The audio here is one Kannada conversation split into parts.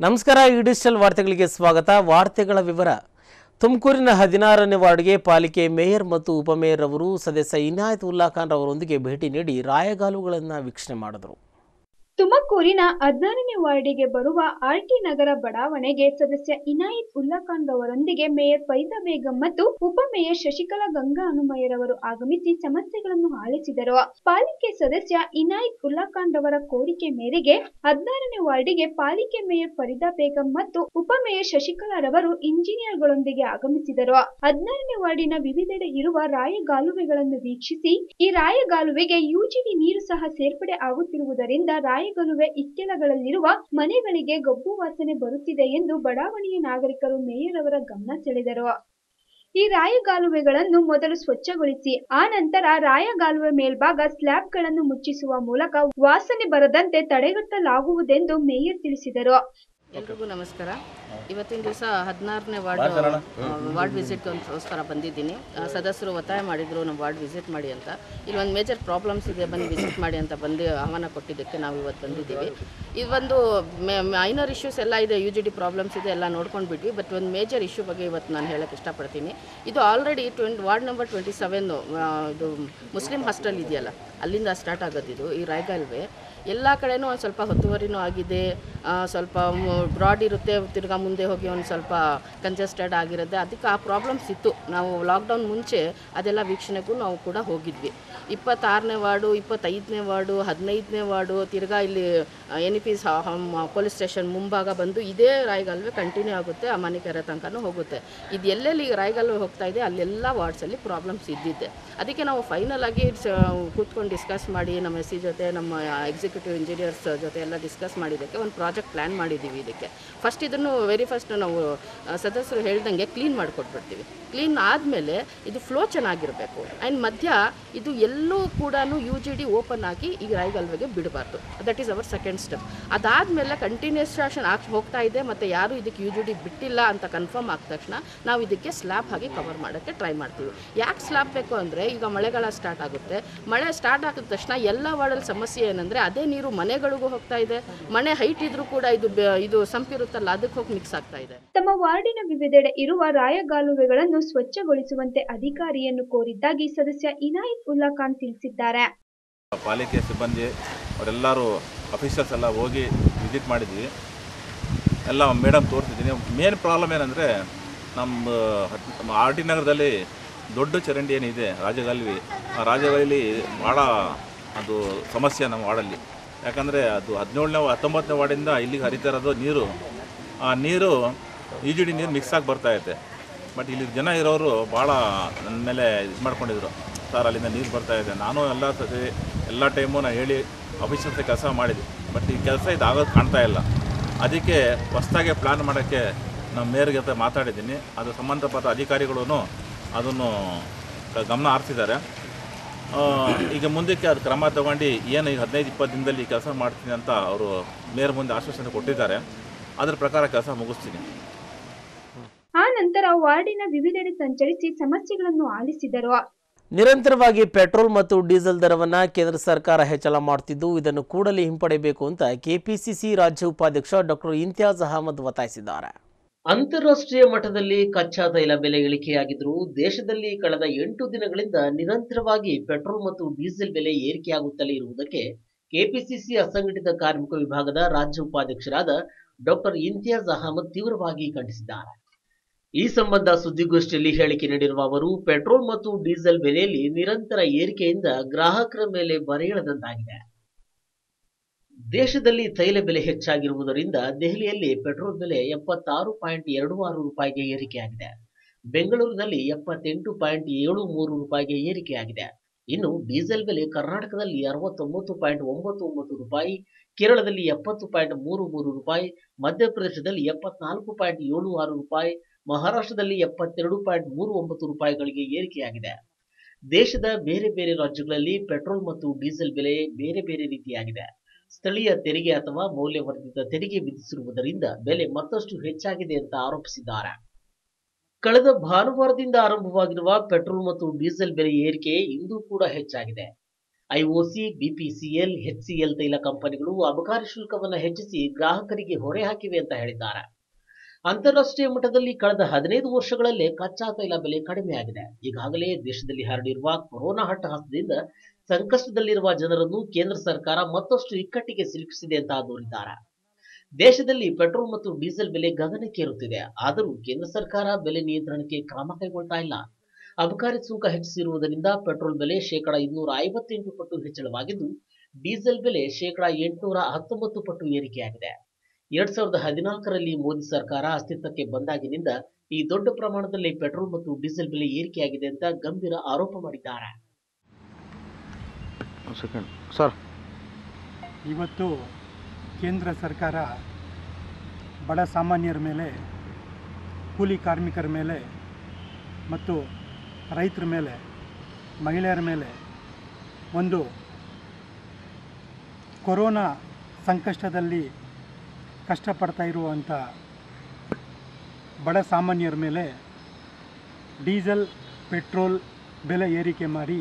ನಮಸ್ಕಾರ ಈ ಡಿಜಿಟಲ್ ವಾರ್ತೆಗಳಿಗೆ ಸ್ವಾಗತ ವಾರ್ತೆಗಳ ವಿವರ ತುಮಕೂರಿನ ಹದಿನಾರನೇ ವಾರ್ಡ್ಗೆ ಪಾಲಿಕೆ ಮೇಯರ್ ಮತ್ತು ಉಪಮೇಯರ್ ಅವರು ಸದಸ್ಯ ಇನಾಯತ್ ಉಲ್ಲಾ ಖಾನ್ ಅವರೊಂದಿಗೆ ಭೇಟಿ ನೀಡಿ ರಾಯಗಾಲುಗಳನ್ನು ವೀಕ್ಷಣೆ ಮಾಡಿದರು ತುಮಕೂರಿನ ಹದಿನಾರನೇ ವಾರ್ಡಿಗೆ ಬರುವ ಆರ್ಟಿ ನಗರ ಬಡಾವಣೆಗೆ ಸದಸ್ಯ ಇನಾಯತ್ ಉಲ್ಲಾ ಖಾನ್ ರವರೊಂದಿಗೆ ಮೇಯರ್ ಫೈದಾ ಬೇಗಂ ಮತ್ತು ಉಪಮೇಯರ್ ಶಶಿಕಲಾ ಗಂಗಾ ಹನುಮಯ್ಯರವರು ಆಗಮಿಸಿ ಸಮಸ್ಯೆಗಳನ್ನು ಆಲಿಸಿದರು ಪಾಲಿಕೆ ಸದಸ್ಯ ಇನಾಯತ್ ಉಲ್ಲಾ ಖಾನ್ ರವರ ಕೋರಿಕೆ ಮೇರೆಗೆ ಹದಿನಾರನೇ ವಾರ್ಡಿಗೆ ಪಾಲಿಕೆ ಮೇಯರ್ ಫರೀದಾ ಬೇಗಂ ಮತ್ತು ಉಪಮೇಯರ್ ಶಶಿಕಲಾ ರವರು ಇಂಜಿನಿಯರ್ಗಳೊಂದಿಗೆ ಆಗಮಿಸಿದರು ಹದಿನಾರನೇ ವಾರ್ಡಿನ ವಿವಿಧೆಡೆ ಇರುವ ರಾಯಗಾಲುವೆಗಳನ್ನು ವೀಕ್ಷಿಸಿ ಈ ರಾಯಗಾಲುವೆಗೆ ಯುಜಿಡಿ ನೀರು ಸಹ ಸೇರ್ಪಡೆ ಆಗುತ್ತಿರುವುದರಿಂದ ರಾಯಗಾಲುವೆ ಇಕ್ಕೆಲಗಳಲ್ಲಿರುವ ಮನೆಗಳಿಗೆ ಗಬ್ಬು ವಾಸನೆ ಬರುತ್ತಿದೆ ಎಂದು ಬಡಾವಣೆಯ ನಾಗರಿಕರು ಮೇಯರ್ ಅವರ ಗಮನ ಸೆಳೆದರು ಈ ರಾಯಗಾಲುವೆಗಳನ್ನು ಮೊದಲು ಸ್ವಚ್ಛಗೊಳಿಸಿ ಆ ನಂತರ ರಾಯಗಾಲುವೆ ಮೇಲ್ಭಾಗ ಸ್ಲ್ಯಾಬ್ಗಳನ್ನು ಮುಚ್ಚಿಸುವ ಮೂಲಕ ವಾಸನೆ ಬರದಂತೆ ತಡೆಗಟ್ಟಲಾಗುವುದೆಂದು ಮೇಯರ್ ತಿಳಿಸಿದರು ಎಲ್ರಿಗೂ ನಮಸ್ಕಾರ ಇವತ್ತಿನ ದಿವಸ ಹದಿನಾರನೇ ವಾರ್ಡ್ ಆ, ವಾರ್ಡ್ ವಿಸಿಟ್ಗೋಸ್ಕರ ಬಂದಿದ್ದೀನಿ ಆ, ಸದಸ್ಯರು ಒತ್ತಾಯ ಮಾಡಿದರು ನಮ್ಮ ವಾರ್ಡ್ ವಿಸಿಟ್ ಮಾಡಿ ಅಂತ ಇಲ್ಲಿ ಒಂದು ಮೇಜರ್ ಪ್ರಾಬ್ಲಮ್ಸ್ ಇದೆ ಬನ್ನಿ ವಿಸಿಟ್ ಮಾಡಿ ಅಂತ ಬಂದು ಆಹ್ವಾನ ಕೊಟ್ಟಿದ್ದಕ್ಕೆ ನಾವು ಇವತ್ತು ಬಂದಿದ್ದೀವಿ ಇದೊಂದು ಮೈನರ್ ಇಶ್ಯೂಸ್ ಎಲ್ಲ ಇದೆ ಯು ಜಿ ಡಿ ಪ್ರಾಬ್ಲಮ್ಸ್ ಇದೆ ಎಲ್ಲ ನೋಡ್ಕೊಂಡು ಬಿಟ್ವಿ ಬಟ್ ಒಂದು ಮೇಜರ್ ಇಶ್ಯೂ ಬಗ್ಗೆ ಇವತ್ತು ನಾನು ಹೇಳಕ್ಕೆ ಇಷ್ಟಪಡ್ತೀನಿ ಇದು already twenty ward number twenty seven ಇದು ಮುಸ್ಲಿಂ ಹಾಸ್ಟೆಲ್ ಇದೆಯಲ್ಲ ಅಲ್ಲಿಂದ ಸ್ಟಾರ್ಟ್ ಆಗೋದಿದು ಈ ರಾಯಗಾಲ್ವೆ ಎಲ್ಲ ಕಡೆನೂ ಒಂದು ಸ್ವಲ್ಪ ಹೊತ್ತುವರಿನೂ ಆಗಿದೆ ಆ, ಸ್ವಲ್ಪ ಬ್ರಾಡ್ ಇರುತ್ತೆ ತಿರ್ಗಾ ಮುಂದೆ ಹೋಗಿ ಒಂದು ಸ್ವಲ್ಪ ಕಂಜೆಸ್ಟೆಡ್ ಆಗಿರುತ್ತೆ ಅದಕ್ಕೆ ಆ ಪ್ರಾಬ್ಲಮ್ಸ್ ಇತ್ತು ನಾವು ಲಾಕ್ಡೌನ್ ಮುಂಚೆ ಅದೆಲ್ಲ ವೀಕ್ಷಣೆಗೂ ನಾವು ಕೂಡ ಹೋಗಿದ್ವಿ ಇಪ್ಪತ್ತಾರನೇ ವಾರ್ಡು ಇಪ್ಪತ್ತೈದನೇ ವಾರ್ಡು ಹದಿನೈದನೇ ವಾರ್ಡು ತಿರ್ಗಾ ಇಲ್ಲಿ N E P police station ಮುಂಭಾಗ ಬಂದು ಇದೇ ರಾಯಗಾಲುವೆ ಕಂಟಿನ್ಯೂ ಆಗುತ್ತೆ ಆ ಮನೆಕೆರೆ ತನಕನೂ ಹೋಗುತ್ತೆ ಇದು ಎಲ್ಲೆಲ್ಲಿ ರಾಯಗಾಲುವೆ ಹೋಗ್ತಾ ಇದೆ ಅಲ್ಲೆಲ್ಲ ವಾರ್ಡ್ಸಲ್ಲಿ ಪ್ರಾಬ್ಲಮ್ಸ್ ಇದ್ದಿದ್ದೆ ಅದಕ್ಕೆ ನಾವು ಫೈನಲ್ ಆಗಿ ಸ- ಕೂತ್ಕೊಂಡು ಡಿಸ್ಕಸ್ ಮಾಡಿ ನಮ್ಮ ಎಸ್ ಸಿ ಜೊತೆ ನಮ್ಮ ಎಕ್ಸಿಕ್ಯೂಟಿವ್ ಇಂಜಿನಿಯರ್ಸ್ ಜೊತೆ ಎಲ್ಲ ಡಿಸ್ಕಸ್ ಮಾಡಿದ್ದಕ್ಕೆ ಒಂದು ಪ್ರಾಜೆಕ್ಟ್ ಪ್ಲ್ಯಾನ್ ಮಾಡಿದ್ದೀವಿ ಇದಕ್ಕೆ ಫಸ್ಟ್ ಇದನ್ನು ವೆರಿ ಫಸ್ಟ್ ನಾವು ಆ, ಸದಸ್ಯರು ಹೇಳ್ದಂಗೆ ಕ್ಲೀನ್ ಮಾಡಿಕೊಟ್ಬಿಡ್ತೀವಿ ಕ್ಲೀನ್ ಆದಮೇಲೆ ಇದು ಫ್ಲೋ ಚೆನ್ನಾಗಿರಬೇಕು ಆ್ಯಂಡ್ ಮಧ್ಯ ಇದು ಎಲ್ಲೂ ಕೂಡ ಯು ಜಿ ಡಿ ಓಪನ್ ಆಗಿ ಈ ರಾಯಗಲ್ವೆಗೆ ಬಿಡಬಾರ್ದು that is our second step ಅದಾದಮೇಲೆ ಕಂಟಿನ್ಯೂಸ್ಟ್ರೇಷನ್ ಆಗಿ ಹೋಗ್ತಾ ಇದೆ ಮತ್ತು ಯಾರು ಇದಕ್ಕೆ ಯು ಜಿ ಡಿ ಬಿಟ್ಟಿಲ್ಲ ಅಂತ ಕನ್ಫರ್ಮ್ ಆದ ತಕ್ಷಣ ನಾವು ಇದಕ್ಕೆ ಸ್ಲ್ಯಾಬ್ ಆಗಿ ಕವರ್ ಮಾಡೋಕ್ಕೆ ಟ್ರೈ ಮಾಡ್ತೀವಿ ಯಾಕೆ ಸ್ಲ್ಯಾಬ್ ಬೇಕು ಅಂದರೆ ಈಗ ಮಳೆಗಾಲ ಸ್ಟಾರ್ಟ್ ಆಗುತ್ತೆ ಮಳೆ ಸ್ಟಾರ್ಟ್ ಆಗಿದ ತಕ್ಷಣ ಎಲ್ಲ ವಾರ್ಡಲ್ಲಿ ಸಮಸ್ಯೆ ಏನಂದರೆ ಅದೇ ನೀರು ಮನೆಗಳಿಗೂ ಹೋಗ್ತಾ ಇದೆ ಮನೆ ಹೈಟ್ ಇದ್ರೂ ಕೂಡ ಇದು ಬೆ- ಇದು ಸಂಪಿರುತ್ತಲ್ಲ ಅದಕ್ಕೆ ಹೋಗಿ ಮಿಕ್ಸ್ ಆಗ್ತಾ ಇದೆ ತಮ್ಮ ವಾರ್ಡಿನ ವಿವಿಧೆಡೆ ಇರುವ ರಾಯಗಾಲುವೆಗಳನ್ನು ಸ್ವಚ್ಛಗೊಳಿಸುವಂತೆ ಅಧಿಕಾರಿಯನ್ನು ಕೋರಿದ್ದಾಗಿ ಸದಸ್ಯ ಇನಾಯತ್ ಉಲ್ಲಾ ಖಾನ್ ತಿಳಿಸಿದ್ದಾರೆ ಪಾಲಿಕೆ ಸಿಬ್ಬಂದಿ ಅವರೆಲ್ಲರೂ ಅಫಿಷಿಯಲ್ಸ್ ಎಲ್ಲ ಹೋಗಿ ವಿಸಿಟ್ ಮಾಡಿದ್ವಿ ಎಲ್ಲ ಮೇಡಮ್ ತೋರಿಸಿದ್ದೀನಿ ಮೇನ್ ಪ್ರಾಬ್ಲಮ್ ಏನಂದರೆ ನಮ್ಮ ಹತ್- ನಮ್ಮ ಆರ್ ಟಿ ನಗರದಲ್ಲಿ ದೊಡ್ಡ ಚರಂಡಿ ಏನಿದೆ ರಾಜಗಾಲುವೆ ಆ ರಾಜಗಾಲುವೆಲಿ ಭಾಳ ಅದು ಸಮಸ್ಯೆ ನಮ್ಮ ವಾರ್ಡಲ್ಲಿ ಯಾಕಂದರೆ ಅದು ಹದಿನೇಳನೇ ಹತ್ತೊಂಬತ್ತನೇ ವಾರ್ಡಿಂದ ಇಲ್ಲಿಗೆ ಹರಿತಾ ಇರೋದು ನೀರು ಆ ನೀರು ಇ ಜಿ ಡಿ ನೀರು ಮಿಕ್ಸ್ ಆಗಿ ಬರ್ತಾ ಐತೆ ಬಟ್ ಇಲ್ಲಿ ಜನ ಇರೋರು ಭಾಳ ನನ್ನ ಮೇಲೆ ಇದು ಮಾಡ್ಕೊಂಡಿದ್ರು ಸರ್ ಅಲ್ಲಿಂದ ನೀರು ಬರ್ತಾ ಇದೆ ನಾನು ಎಲ್ಲ ಸತಿ ಎಲ್ಲ ಟೈಮು ನಾನು ಹೇಳಿ ಅಫಿಷಿಯಲ್ಸ್ ಕೆಲಸ ಮಾಡಿದ್ವಿ ಬಟ್ ಈ ಕೆಲಸ ಇದು ಆಗೋದು ಕಾಣ್ತಾ ಇಲ್ಲ ಅದಕ್ಕೆ ಹೊಸ್ದಾಗೆ ಪ್ಲ್ಯಾನ್ ಮಾಡೋಕ್ಕೆ ನಮ್ಮ ಮೇಯರ್ ಜೊತೆ ಮಾತಾಡಿದ್ದೀನಿ ಅದು ಸಂಬಂಧಪಟ್ಟ ಅಧಿಕಾರಿಗಳು ಅದನ್ನು ಗ- ಗಮನ ಹರಿಸಿದ್ದಾರೆ ಆ, ಈಗ ಮುಂದಕ್ಕೆ ಅದು ಕ್ರಮ ತಗೊಂಡು ಏನು ಈಗ ಹದಿನೈದು ಇಪ್ಪತ್ತು ದಿನದಲ್ಲಿ ಕೆಲಸ ಮಾಡ್ತೀನಿ ಅಂತ ಅವರು ಮೇಯರ್ ಮುಂದೆ ಆಶ್ವಾಸನೆ ಕೊಟ್ಟಿದ್ದಾರೆ ಅದ್ರ ಪ್ರಕಾರ ಕೆಲಸ ಮುಗಿಸ್ತೀನಿ ಆ ನಂತರ ವಾರ್ಡಿನ ವಿವಿಧೆಡೆ ಸಂಚರಿಸಿ ಸಮಸ್ಯೆಗಳನ್ನು ಆಲಿಸಿದರು ನಿರಂತರವಾಗಿ ಪೆಟ್ರೋಲ್ ಮತ್ತು ಡೀಸೆಲ್ ದರವನ್ನು ಕೇಂದ್ರ ಸರ್ಕಾರ ಹೆಚ್ಚಳ ಮಾಡುತ್ತಿದ್ದು ಇದನ್ನು ಕೂಡಲೇ ಹಿಂಪಡೆಯಬೇಕು ಅಂತ ಕೆಪಿಸಿಸಿ ರಾಜ್ಯ ಉಪಾಧ್ಯಕ್ಷ ಡಾಕ್ಟರ್ ಇಂತಿಯಾಜ್ ಅಹಮದ್ ಒತ್ತಾಯಿಸಿದ್ದಾರೆ ಅಂತಾರಾಷ್ಟ್ರೀಯ ಮಟ್ಟದಲ್ಲಿ ಕಚ್ಚಾ ತೈಲ ಬೆಲೆ ಇಳಿಕೆಯಾಗಿದ್ದರೂ ದೇಶದಲ್ಲಿ ಕಳೆದ ಎಂಟು ದಿನಗಳಿಂದ ನಿರಂತರವಾಗಿ ಪೆಟ್ರೋಲ್ ಮತ್ತು ಡೀಸೆಲ್ ಬೆಲೆ ಏರಿಕೆಯಾಗುತ್ತಲೇ ಇರುವುದಕ್ಕೆ ಕೆಪಿಸಿಸಿ ಅಸಂಘಟಿತ ಕಾರ್ಮಿಕ ವಿಭಾಗದ ರಾಜ್ಯ ಉಪಾಧ್ಯಕ್ಷರಾದ ಡಾಕ್ಟರ್ ಇಂತಿಯಾಜ್ ಅಹಮದ್ ತೀವ್ರವಾಗಿ ಖಂಡಿಸಿದ್ದಾರೆ ಈ ಸಂಬಂಧ ಸುದ್ದಿಗೋಷ್ಠಿಯಲ್ಲಿ ಹೇಳಿಕೆ ನೀಡಿರುವ ಅವರು ಪೆಟ್ರೋಲ್ ಮತ್ತು ಡೀಸೆಲ್ ಬೆಲೆಯಲ್ಲಿ ನಿರಂತರ ಏರಿಕೆಯಿಂದ ಗ್ರಾಹಕರ ಮೇಲೆ ಬರೆಯಿಳದಂತಾಗಿದೆ ದೇಶದಲ್ಲಿ ತೈಲ ಬೆಲೆ ಹೆಚ್ಚಾಗಿರುವುದರಿಂದ ದೆಹಲಿಯಲ್ಲಿ ಪೆಟ್ರೋಲ್ ಬೆಲೆ ಎಪ್ಪತ್ತಾರು ಪಾಯಿಂಟ್ ಎರಡು ಆರು ರೂಪಾಯಿಗೆ ಏರಿಕೆಯಾಗಿದೆ ಬೆಂಗಳೂರಿನಲ್ಲಿ ಎಪ್ಪತ್ತೆಂಟು ಪಾಯಿಂಟ್ ಏಳು ಮೂರು ರೂಪಾಯಿಗೆ ಏರಿಕೆಯಾಗಿದೆ ಇನ್ನು ಡೀಸೆಲ್ ಬೆಲೆ ಕರ್ನಾಟಕದಲ್ಲಿ ಅರವತ್ತೊಂಬತ್ತು ಪಾಯಿಂಟ್ ಒಂಬತ್ತು ಒಂಬತ್ತು ರೂಪಾಯಿ ಕೇರಳದಲ್ಲಿ ಎಪ್ಪತ್ತು ಪಾಯಿಂಟ್ ಮೂರು ಮೂರು ರೂಪಾಯಿ ಮಧ್ಯಪ್ರದೇಶದಲ್ಲಿ ಎಪ್ಪತ್ನಾಲ್ಕು ಪಾಯಿಂಟ್ ಏಳು ಆರು ರೂಪಾಯಿ ಮಹಾರಾಷ್ಟ್ರದಲ್ಲಿ ಎಪ್ಪತ್ತೆರಡು ಪಾಯಿಂಟ್ ಮೂರು ಒಂಬತ್ತು ರೂಪಾಯಿಗಳಿಗೆ ಏರಿಕೆಯಾಗಿದೆ ದೇಶದ ಬೇರೆ ಬೇರೆ ರಾಜ್ಯಗಳಲ್ಲಿ ಪೆಟ್ರೋಲ್ ಮತ್ತು ಡೀಸೆಲ್ ಬೆಲೆ ಬೇರೆ ಬೇರೆ ರೀತಿಯಾಗಿದೆ ಸ್ಥಳೀಯ ತೆರಿಗೆ ಅಥವಾ ಮೌಲ್ಯವರ್ಧಿತ ತೆರಿಗೆ ವಿಧಿಸಿರುವುದರಿಂದ ಬೆಲೆ ಮತ್ತಷ್ಟು ಹೆಚ್ಚಾಗಿದೆ ಅಂತ ಆರೋಪಿಸಿದ್ದಾರೆ ಕಳೆದ ಭಾನುವಾರದಿಂದ ಆರಂಭವಾಗಿರುವ ಪೆಟ್ರೋಲ್ ಮತ್ತು ಡೀಸೆಲ್ ಬೆಲೆ ಏರಿಕೆ ಇಂದು ಕೂಡ ಹೆಚ್ಚಾಗಿದೆ ಐಒಸಿ ಬಿಪಿಸಿಎಲ್ ಎಚ್ಸಿಎಲ್ ತೈಲ ಕಂಪನಿಗಳು ಅಬಕಾರಿ ಶುಲ್ಕವನ್ನು ಹೆಚ್ಚಿಸಿ ಗ್ರಾಹಕರಿಗೆ ಹೊರೆ ಹಾಕಿವೆ ಅಂತ ಹೇಳಿದ್ದಾರೆ ಅಂತಾರಾಷ್ಟ್ರೀಯ ಮಟ್ಟದಲ್ಲಿ ಕಳೆದ ಹದಿನೈದು ವರ್ಷಗಳಲ್ಲೇ ಕಚ್ಚಾ ತೈಲ ಬೆಲೆ ಕಡಿಮೆಯಾಗಿದೆ ಈಗಾಗಲೇ ದೇಶದಲ್ಲಿ ಹರಡಿರುವ ಕೊರೋನಾ ಹಟ್ಟಹಾಸದಿಂದ ಸಂಕಷ್ಟದಲ್ಲಿರುವ ಜನರನ್ನು ಕೇಂದ್ರ ಸರ್ಕಾರ ಮತ್ತಷ್ಟು ಇಕ್ಕಟ್ಟಿಗೆ ಸಿಲುಕಿಸಿದೆ ಅಂತ ದೂರಿದ್ದಾರೆ ದೇಶದಲ್ಲಿ ಪೆಟ್ರೋಲ್ ಮತ್ತು ಡೀಸೆಲ್ ಬೆಲೆ ಗಗನಕ್ಕೇರುತ್ತಿದೆ ಆದರೂ ಕೇಂದ್ರ ಸರ್ಕಾರ ಬೆಲೆ ನಿಯಂತ್ರಣಕ್ಕೆ ಕ್ರಮ ಕೈಗೊಳ್ತಾ ಇಲ್ಲ ಅಬಕಾರಿ ಸುಂಕ ಹೆಚ್ಚಿಸಿರುವುದರಿಂದ ಪೆಟ್ರೋಲ್ ಬೆಲೆ ಶೇಕಡ ಇನ್ನೂರ ಐವತ್ತೆಂಟು ಪಟ್ಟು ಹೆಚ್ಚಳವಾಗಿದ್ದು ಡೀಸೆಲ್ ಬೆಲೆ ಶೇಕಡ ಎಂಟುನೂರ ಹತ್ತೊಂಬತ್ತು ಪಟ್ಟು ಏರಿಕೆಯಾಗಿದೆ ಎರಡ್ ಸಾವಿರದ ಹದಿನಾಲ್ಕರಲ್ಲಿ ಮೋದಿ ಸರ್ಕಾರ ಅಸ್ತಿತ್ವಕ್ಕೆ ಬಂದಾಗಿನಿಂದ ಈ ದೊಡ್ಡ ಪ್ರಮಾಣದಲ್ಲಿ ಪೆಟ್ರೋಲ್ ಮತ್ತು ಡೀಸೆಲ್ ಬೆಲೆ ಏರಿಕೆಯಾಗಿದೆ ಅಂತ ಗಂಭೀರ ಆರೋಪ ಮಾಡಿದ್ದಾರೆ ಸೆಕೆಂಡ್ ಸರ್ ಇವತ್ತು ಕೇಂದ್ರ ಸರ್ಕಾರ ಬಡ ಸಾಮಾನ್ಯರ ಮೇಲೆ ಕೂಲಿ ಕಾರ್ಮಿಕರ ಮೇಲೆ ಮತ್ತು ರೈತರ ಮೇಲೆ ಮಹಿಳೆಯರ ಮೇಲೆ ಒಂದು ಕೊರೋನಾ ಸಂಕಷ್ಟದಲ್ಲಿ ಕಷ್ಟಪಡ್ತಾ ಇರುವಂಥ ಬಡ ಸಾಮಾನ್ಯರ ಮೇಲೆ ಡೀಸೆಲ್ ಪೆಟ್ರೋಲ್ ಬೆಲೆ ಏರಿಕೆ ಮಾಡಿ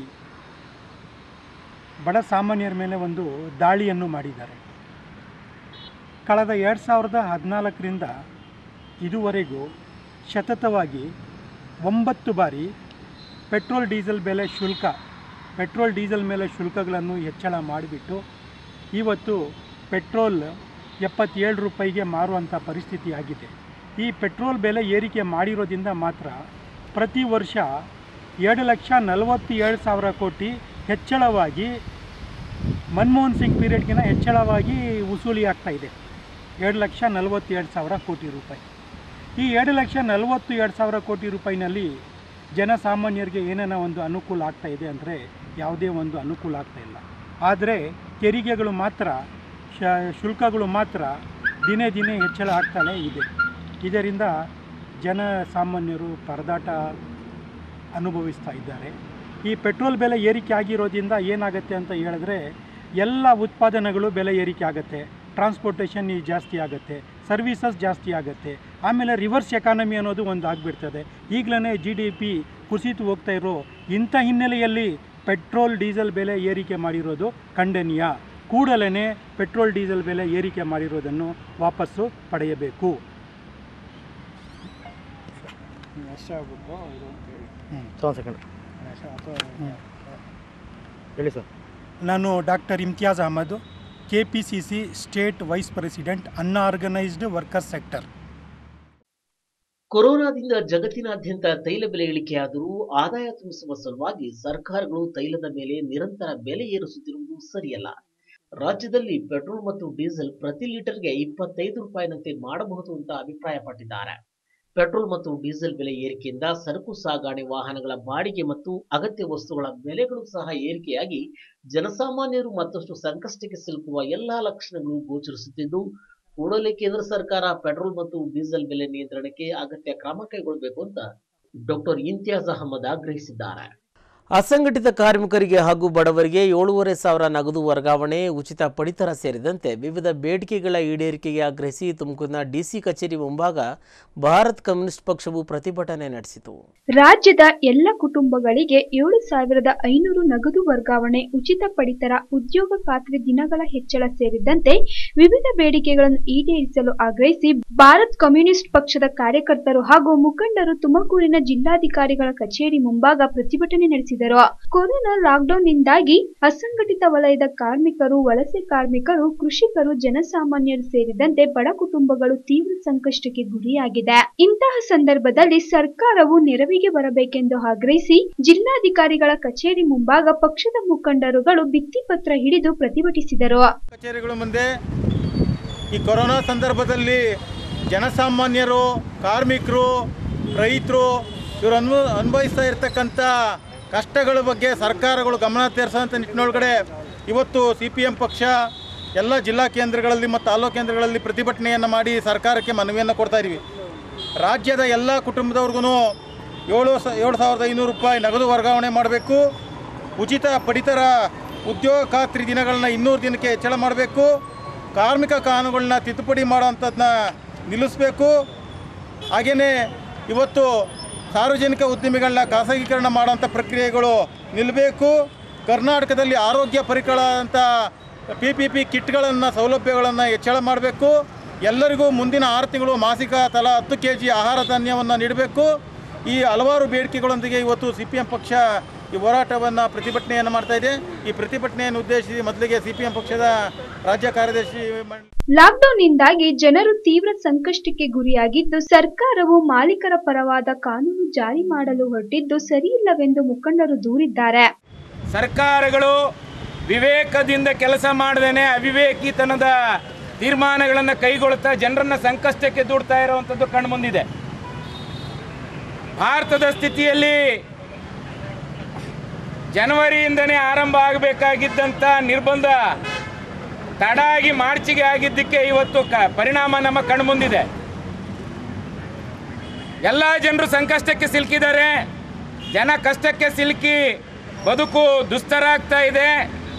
ಬಡ ಸಾಮಾನ್ಯರ ಮೇಲೆ ಒಂದು ದಾಳಿಯನ್ನು ಮಾಡಿದ್ದಾರೆ ಕಳೆದ ಎರಡು ಸಾವಿರದ ಹದಿನಾಲ್ಕರಿಂದ ಇದುವರೆಗೂ ಸತತವಾಗಿ ಒಂಬತ್ತು ಬಾರಿ ಪೆಟ್ರೋಲ್ ಡೀಸೆಲ್ ಬೆಲೆ ಶುಲ್ಕ ಪೆಟ್ರೋಲ್ ಡೀಸೆಲ್ ಮೇಲೆ ಶುಲ್ಕಗಳನ್ನು ಹೆಚ್ಚಳ ಮಾಡಿಬಿಟ್ಟು ಇವತ್ತು ಪೆಟ್ರೋಲ್ ಎಪ್ಪತ್ತೇಳು ರೂಪಾಯಿಗೆ ಮಾರುವಂಥ ಪರಿಸ್ಥಿತಿ ಆಗಿದೆ ಈ ಪೆಟ್ರೋಲ್ ಬೆಲೆ ಏರಿಕೆ ಮಾಡಿರೋದ್ರಿಂದ ಮಾತ್ರ ಪ್ರತಿ ವರ್ಷ ಎರಡು ಲಕ್ಷ ನಲವತ್ತೇಳು ಸಾವಿರ ಕೋಟಿ ಹೆಚ್ಚಳವಾಗಿ ಮನಮೋಹನ್ ಸಿಂಗ್ ಪೀರಿಯಡ್ಗಿಂತ ಹೆಚ್ಚಳವಾಗಿ ವಸೂಲಿ ಆಗ್ತಾ ಇದೆ ಎರಡು ಲಕ್ಷ ನಲವತ್ತೇಳು ಸಾವಿರ ಕೋಟಿ ರೂಪಾಯಿ ಈ ಎರಡು ಲಕ್ಷ ನಲವತ್ತು ಎರಡು ಸಾವಿರ ಕೋಟಿ ರೂಪಾಯಿನಲ್ಲಿ ಜನಸಾಮಾನ್ಯರಿಗೆ ಏನೇನೋ ಒಂದು ಅನುಕೂಲ ಆಗ್ತಾ ಇದೆ ಅಂದರೆ ಯಾವುದೇ ಒಂದು ಅನುಕೂಲ ಆಗ್ತಾ ಇಲ್ಲ ಆದರೆ ತೆರಿಗೆಗಳು ಮಾತ್ರ ಶ ಶುಲ್ಕಗಳು ಮಾತ್ರ ದಿನೇ ದಿನೇ ಹೆಚ್ಚಳ ಆಗ್ತಾನೇ ಇದೆ ಇದರಿಂದ ಜನಸಾಮಾನ್ಯರು ಪರದಾಟ ಅನುಭವಿಸ್ತಾ ಇದ್ದಾರೆ ಈ ಪೆಟ್ರೋಲ್ ಬೆಲೆ ಏರಿಕೆ ಆಗಿರೋದ್ರಿಂದ ಏನಾಗುತ್ತೆ ಅಂತ ಹೇಳಿದ್ರೆ ಎಲ್ಲ ಉತ್ಪಾದನೆಗಳು ಬೆಲೆ ಏರಿಕೆ ಆಗುತ್ತೆ ಟ್ರಾನ್ಸ್ಪೋರ್ಟೇಷನ್ ಈ ಜಾಸ್ತಿ ಆಗುತ್ತೆ ಸರ್ವೀಸಸ್ ಜಾಸ್ತಿ ಆಗುತ್ತೆ ಆಮೇಲೆ ರಿವರ್ಸ್ ಎಕಾನಮಿ ಅನ್ನೋದು ಒಂದು ಆಗಿಬಿಡ್ತದೆ ಈಗಲೇ ಜಿ ಡಿ ಪಿ ಕುಸಿತು ಹೋಗ್ತಾ ಇರೋ ಇಂಥ ಹಿನ್ನೆಲೆಯಲ್ಲಿ ಪೆಟ್ರೋಲ್ ಡೀಸೆಲ್ ಬೆಲೆ ಏರಿಕೆ ಮಾಡಿರೋದು ಖಂಡನೀಯ ಕೂಡಲೇ ಪೆಟ್ರೋಲ್ ಡೀಸೆಲ್ ಬೆಲೆ ಏರಿಕೆ ಮಾಡಿರೋದನ್ನು ವಾಪಸ್ಸು ಪಡೆಯಬೇಕು ಒಂದು ಸೆಕೆಂಡ್ ಹೇಳಿ ಸರ್ ನಾನು doctor Imtiyaz Ahmed K P C C state vice president unorganised workers sector ಕೊರೋನಾದಿಂದ ಜಗತ್ತಿನಾದ್ಯಂತ ತೈಲ ಬೆಲೆ ಇಳಿಕೆಯಾದರೂ ಆದಾಯ ತುಂಬಿಸುವ ಸಲುವಾಗಿ ಸರ್ಕಾರಗಳು ತೈಲದ ಮೇಲೆ ನಿರಂತರ ಬೆಲೆ ಏರಿಸುತ್ತಿರುವುದು ಸರಿಯಲ್ಲ ರಾಜ್ಯದಲ್ಲಿ ಪೆಟ್ರೋಲ್ ಮತ್ತು ಡೀಸೆಲ್ ಪ್ರತಿ ಲೀಟರ್ಗೆ ಇಪ್ಪತ್ತೈದು ರೂಪಾಯಿನಂತೆ ಮಾಡಬಹುದು ಅಂತ ಅಭಿಪ್ರಾಯಪಟ್ಟಿದ್ದಾರೆ ಪೆಟ್ರೋಲ್ ಮತ್ತು ಡೀಸೆಲ್ ಬೆಲೆ ಏರಿಕೆಯಿಂದ ಸರಕು ಸಾಗಾಣೆ ವಾಹನಗಳ ಬಾಡಿಗೆ ಮತ್ತು ಅಗತ್ಯ ವಸ್ತುಗಳ ಬೆಲೆಗಳು ಸಹ ಏರಿಕೆಯಾಗಿ ಜನಸಾಮಾನ್ಯರು ಮತ್ತಷ್ಟು ಸಂಕಷ್ಟಕ್ಕೆ ಸಿಲುಕುವ ಎಲ್ಲಾ ಲಕ್ಷಣಗಳು ಗೋಚರಿಸುತ್ತಿದ್ದು ಕೂಡಲೇ ಕೇಂದ್ರ ಸರ್ಕಾರ ಪೆಟ್ರೋಲ್ ಮತ್ತು ಡೀಸೆಲ್ ಬೆಲೆ ನಿಯಂತ್ರಣಕ್ಕೆ ಅಗತ್ಯ ಕ್ರಮ ಕೈಗೊಳ್ಳಬೇಕು ಅಂತ ಡಾಕ್ಟರ್ ಇಂತಿಯಾಜ್ ಅಹಮದ್ ಆಗ್ರಹಿಸಿದ್ದಾರೆ ಅಸಂಘಟಿತ ಕಾರ್ಮಿಕರಿಗೆ ಹಾಗೂ ಬಡವರಿಗೆ ಏಳೂವರೆ ಸಾವಿರ ನಗದು ವರ್ಗಾವಣೆ ಉಚಿತ ಪಡಿತರ ಸೇರಿದಂತೆ ವಿವಿಧ ಬೇಡಿಕೆಗಳ ಈಡೇರಿಕೆಗೆ ಆಗ್ರಹಿಸಿ ತುಮಕೂರಿನ ಡಿಸಿ ಕಚೇರಿ ಮುಂಭಾಗ ಭಾರತ್ ಕಮ್ಯುನಿಸ್ಟ್ ಪಕ್ಷವು ಪ್ರತಿಭಟನೆ ನಡೆಸಿತು ರಾಜ್ಯದ ಎಲ್ಲ ಕುಟುಂಬಗಳಿಗೆ ಏಳು ಸಾವಿರದ ಐನೂರು ನಗದು ವರ್ಗಾವಣೆ ಉಚಿತ ಪಡಿತರ ಉದ್ಯೋಗ ಖಾತ್ರಿ ದಿನಗಳ ಹೆಚ್ಚಳ ಸೇರಿದಂತೆ ವಿವಿಧ ಬೇಡಿಕೆಗಳನ್ನು ಈಡೇರಿಸಲು ಆಗ್ರಹಿಸಿ ಭಾರತ್ ಕಮ್ಯುನಿಸ್ಟ್ ಪಕ್ಷದ ಕಾರ್ಯಕರ್ತರು ಹಾಗೂ ಮುಖಂಡರು ತುಮಕೂರಿನ ಜಿಲ್ಲಾಧಿಕಾರಿಗಳ ಕಚೇರಿ ಮುಂಭಾಗ ಪ್ರತಿಭಟನೆ ನಡೆಸಿದರು ಕೊರೋನಾ ಲಾಕ್ಡೌನ್ನಿಂದಾಗಿ ಅಸಂಘಟಿತ ವಲಯದ ಕಾರ್ಮಿಕರು ವಲಸೆ ಕಾರ್ಮಿಕರು ಕೃಷಿಕರು ಜನಸಾಮಾನ್ಯರು ಸೇರಿದಂತೆ ಬಡ ಕುಟುಂಬಗಳು ತೀವ್ರ ಸಂಕಷ್ಟಕ್ಕೆ ಗುರಿಯಾಗಿದೆ ಇಂತಹ ಸಂದರ್ಭದಲ್ಲಿ ಸರ್ಕಾರವು ನೆರವಿಗೆ ಬರಬೇಕೆಂದು ಆಗ್ರಹಿಸಿ ಜಿಲ್ಲಾಧಿಕಾರಿಗಳ ಕಚೇರಿ ಮುಂಭಾಗ ಪಕ್ಷದ ಮುಖಂಡರುಗಳು ಭಿತ್ತಿಪತ್ರ ಹಿಡಿದು ಪ್ರತಿಭಟಿಸಿದರು ಕಚೇರಿಗಳ ಮುಂದೆ ಈ ಕೊರೋನಾ ಸಂದರ್ಭದಲ್ಲಿ ಜನಸಾಮಾನ್ಯರು ಕಾರ್ಮಿಕರು ರೈತರು ಇವರು ಅನ್ವ ಅನುಭವಿಸ್ತಾ ಇರ್ತಕ್ಕಂಥ ಕಷ್ಟಗಳ ಬಗ್ಗೆ ಸರ್ಕಾರಗಳು ಗಮನ ತೆರೆಸೋಂಥ ನಿಟ್ಟಿನೊಳಗಡೆ ಇವತ್ತು ಸಿ ಪಿ ಎಂ ಪಕ್ಷ ಎಲ್ಲ ಜಿಲ್ಲಾ ಕೇಂದ್ರಗಳಲ್ಲಿ ಮತ್ತು ತಾಲೂಕು ಕೇಂದ್ರಗಳಲ್ಲಿ ಪ್ರತಿಭಟನೆಯನ್ನು ಮಾಡಿ ಸರ್ಕಾರಕ್ಕೆ ಮನವಿಯನ್ನು ಕೊಡ್ತಾ ಇದ್ದೀವಿ ರಾಜ್ಯದ ಎಲ್ಲ ಕುಟುಂಬದವ್ರಿಗೂ ಏಳು ಸ ಏಳು ಸಾವಿರದ ಐನೂರು ರೂಪಾಯಿ ನಗದು ವರ್ಗಾವಣೆ ಮಾಡಬೇಕು ಉಚಿತ ಪಡಿತರ ಉದ್ಯೋಗ ಖಾತ್ರಿ ದಿನಗಳನ್ನ ಇನ್ನೂರು ದಿನಕ್ಕೆ ಹೆಚ್ಚಳ ಮಾಡಬೇಕು ಕಾರ್ಮಿಕ ಕಾನೂನುಗಳನ್ನ ತಿದ್ದುಪಡಿ ಮಾಡೋವಂಥದ್ದನ್ನ ನಿಲ್ಲಿಸಬೇಕು ಹಾಗೆಯೇ ಇವತ್ತು ಸಾರ್ವಜನಿಕ ಉದ್ಯಮಿಗಳನ್ನ ಖಾಸಗೀಕರಣ ಮಾಡೋಂಥ ಪ್ರಕ್ರಿಯೆಗಳು ನಿಲ್ಲಬೇಕು ಕರ್ನಾಟಕದಲ್ಲಿ ಆರೋಗ್ಯ ಪರಿಕರ ಅಂತ ಪಿ ಪಿ ಪಿ ಕಿಟ್ಗಳನ್ನು ಸೌಲಭ್ಯಗಳನ್ನು ಹೆಚ್ಚಳ ಮಾಡಬೇಕು ಎಲ್ಲರಿಗೂ ಮುಂದಿನ ಆರು ತಿಂಗಳು ಮಾಸಿಕ ತಲಾ ಹತ್ತು ಕೆ ಜಿ ಆಹಾರ ಧಾನ್ಯವನ್ನು ನೀಡಬೇಕು ಈ ಹಲವಾರು ಬೇಡಿಕೆಗಳೊಂದಿಗೆ ಇವತ್ತು ಸಿ ಪಿ ಎಂ ಪಕ್ಷ ಈ ಹೋರಾಟವನ್ನು ಪ್ರತಿಭಟನೆಯನ್ನು ಮಾಡ್ತಾ ಇದೆ ಈ ಪ್ರತಿಭಟನೆಯನ್ನು ಉದ್ದೇಶಿಸಿ ಮೊದಲಿಗೆ ಸಿ ಪಿ ಎಂ ಪಕ್ಷದ ರಾಜ್ಯ ಕಾರ್ಯದರ್ಶಿ ಮಂಡ್- ಲಾಕ್ಡೌನ್ನಿಂದಾಗಿ ಜನರು ತೀವ್ರ ಸಂಕಷ್ಟಕ್ಕೆ ಗುರಿಯಾಗಿದ್ದು ಸರ್ಕಾರವು ಮಾಲೀಕರ ಪರವಾದ ಕಾನೂನು ಜಾರಿ ಮಾಡಲು ಹೊರಟಿದ್ದು ಸರಿಯಿಲ್ಲವೆಂದು ಮುಖಂಡರು ದೂರಿದ್ದಾರೆ ಸರ್ಕಾರಗಳು ವಿವೇಕದಿಂದ ಕೆಲಸ ಮಾಡದೇನೆ ಅವಿವೇಕಿತನದ ತೀರ್ಮಾನಗಳನ್ನು ಕೈಗೊಳ್ಳುತ್ತಾ ಜನರನ್ನು ಸಂಕಷ್ಟಕ್ಕೆ ದೂಡ್ತಾ ಇರುವಂಥದ್ದು ಕಂಡುಬಂದಿದೆ ಭಾರತದ ಸ್ಥಿತಿಯಲ್ಲಿ ಜನವರಿಯಿಂದನೇ ಆರಂಭ ಆಗಬೇಕಾಗಿದ್ದಂಥ ನಿರ್ಬಂಧ ತಡ ಆಗಿ ಮಾರ್ಚಿಗೆ ಆಗಿದ್ದಕ್ಕೆ ಇವತ್ತು ಕ ಪರಿಣಾಮ ನಮ್ಮ ಕಣ್ಮುಂದಿದೆ ಎಲ್ಲ ಜನರು ಸಂಕಷ್ಟಕ್ಕೆ ಸಿಲುಕಿದ್ದಾರೆ ಜನ ಕಷ್ಟಕ್ಕೆ ಸಿಲುಕಿ ಬದುಕು ದುಸ್ತರ ಆಗ್ತಾ ಇದೆ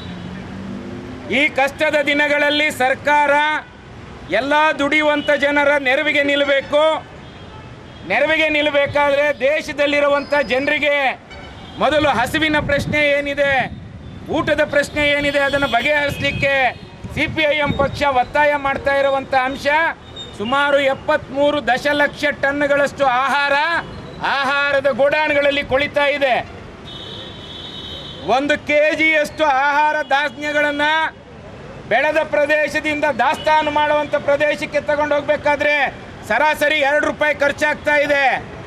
ಈ ಕಷ್ಟದ ದಿನಗಳಲ್ಲಿ ಸರ್ಕಾರ ಎಲ್ಲ ದುಡಿಯುವಂಥ ಜನರ ನೆರವಿಗೆ ನಿಲ್ಲಬೇಕು ನೆರವಿಗೆ ನಿಲ್ಲಬೇಕಾದ್ರೆ ದೇಶದಲ್ಲಿರುವಂಥ ಜನರಿಗೆ ಮೊದಲು ಹಸಿವಿನ ಪ್ರಶ್ನೆ ಏನಿದೆ ಊಟದ ಪ್ರಶ್ನೆ ಏನಿದೆ ಅದನ್ನು ಬಗೆಹರಿಸಲಿಕ್ಕೆ ಸಿ ಪಿ ಐ ಎಂ ಪಕ್ಷ ಒತ್ತಾಯ ಮಾಡ್ತಾ ಇರುವಂಥ ಅಂಶ ಸುಮಾರು ಎಪ್ಪತ್ತ್ಮೂರು ದಶಲಕ್ಷ ಟನ್ಗಳಷ್ಟು ಆಹಾರ ಆಹಾರದ ಗೋಡಾನುಗಳಲ್ಲಿ ಕೊಳಿತಾ ಇದೆ ಒಂದು ಕೆ ಜಿಯಷ್ಟು ಆಹಾರ ಧಾನ್ಯಗಳನ್ನು ಬೆಳೆದ ಪ್ರದೇಶದಿಂದ ದಾಸ್ತಾನು ಮಾಡುವಂಥ ಪ್ರದೇಶಕ್ಕೆ ತಗೊಂಡು ಹೋಗ್ಬೇಕಾದ್ರೆ ಸರಾಸರಿ ಎರಡು ರೂಪಾಯಿ ಖರ್ಚಾಗ್ತಾ ಇದೆ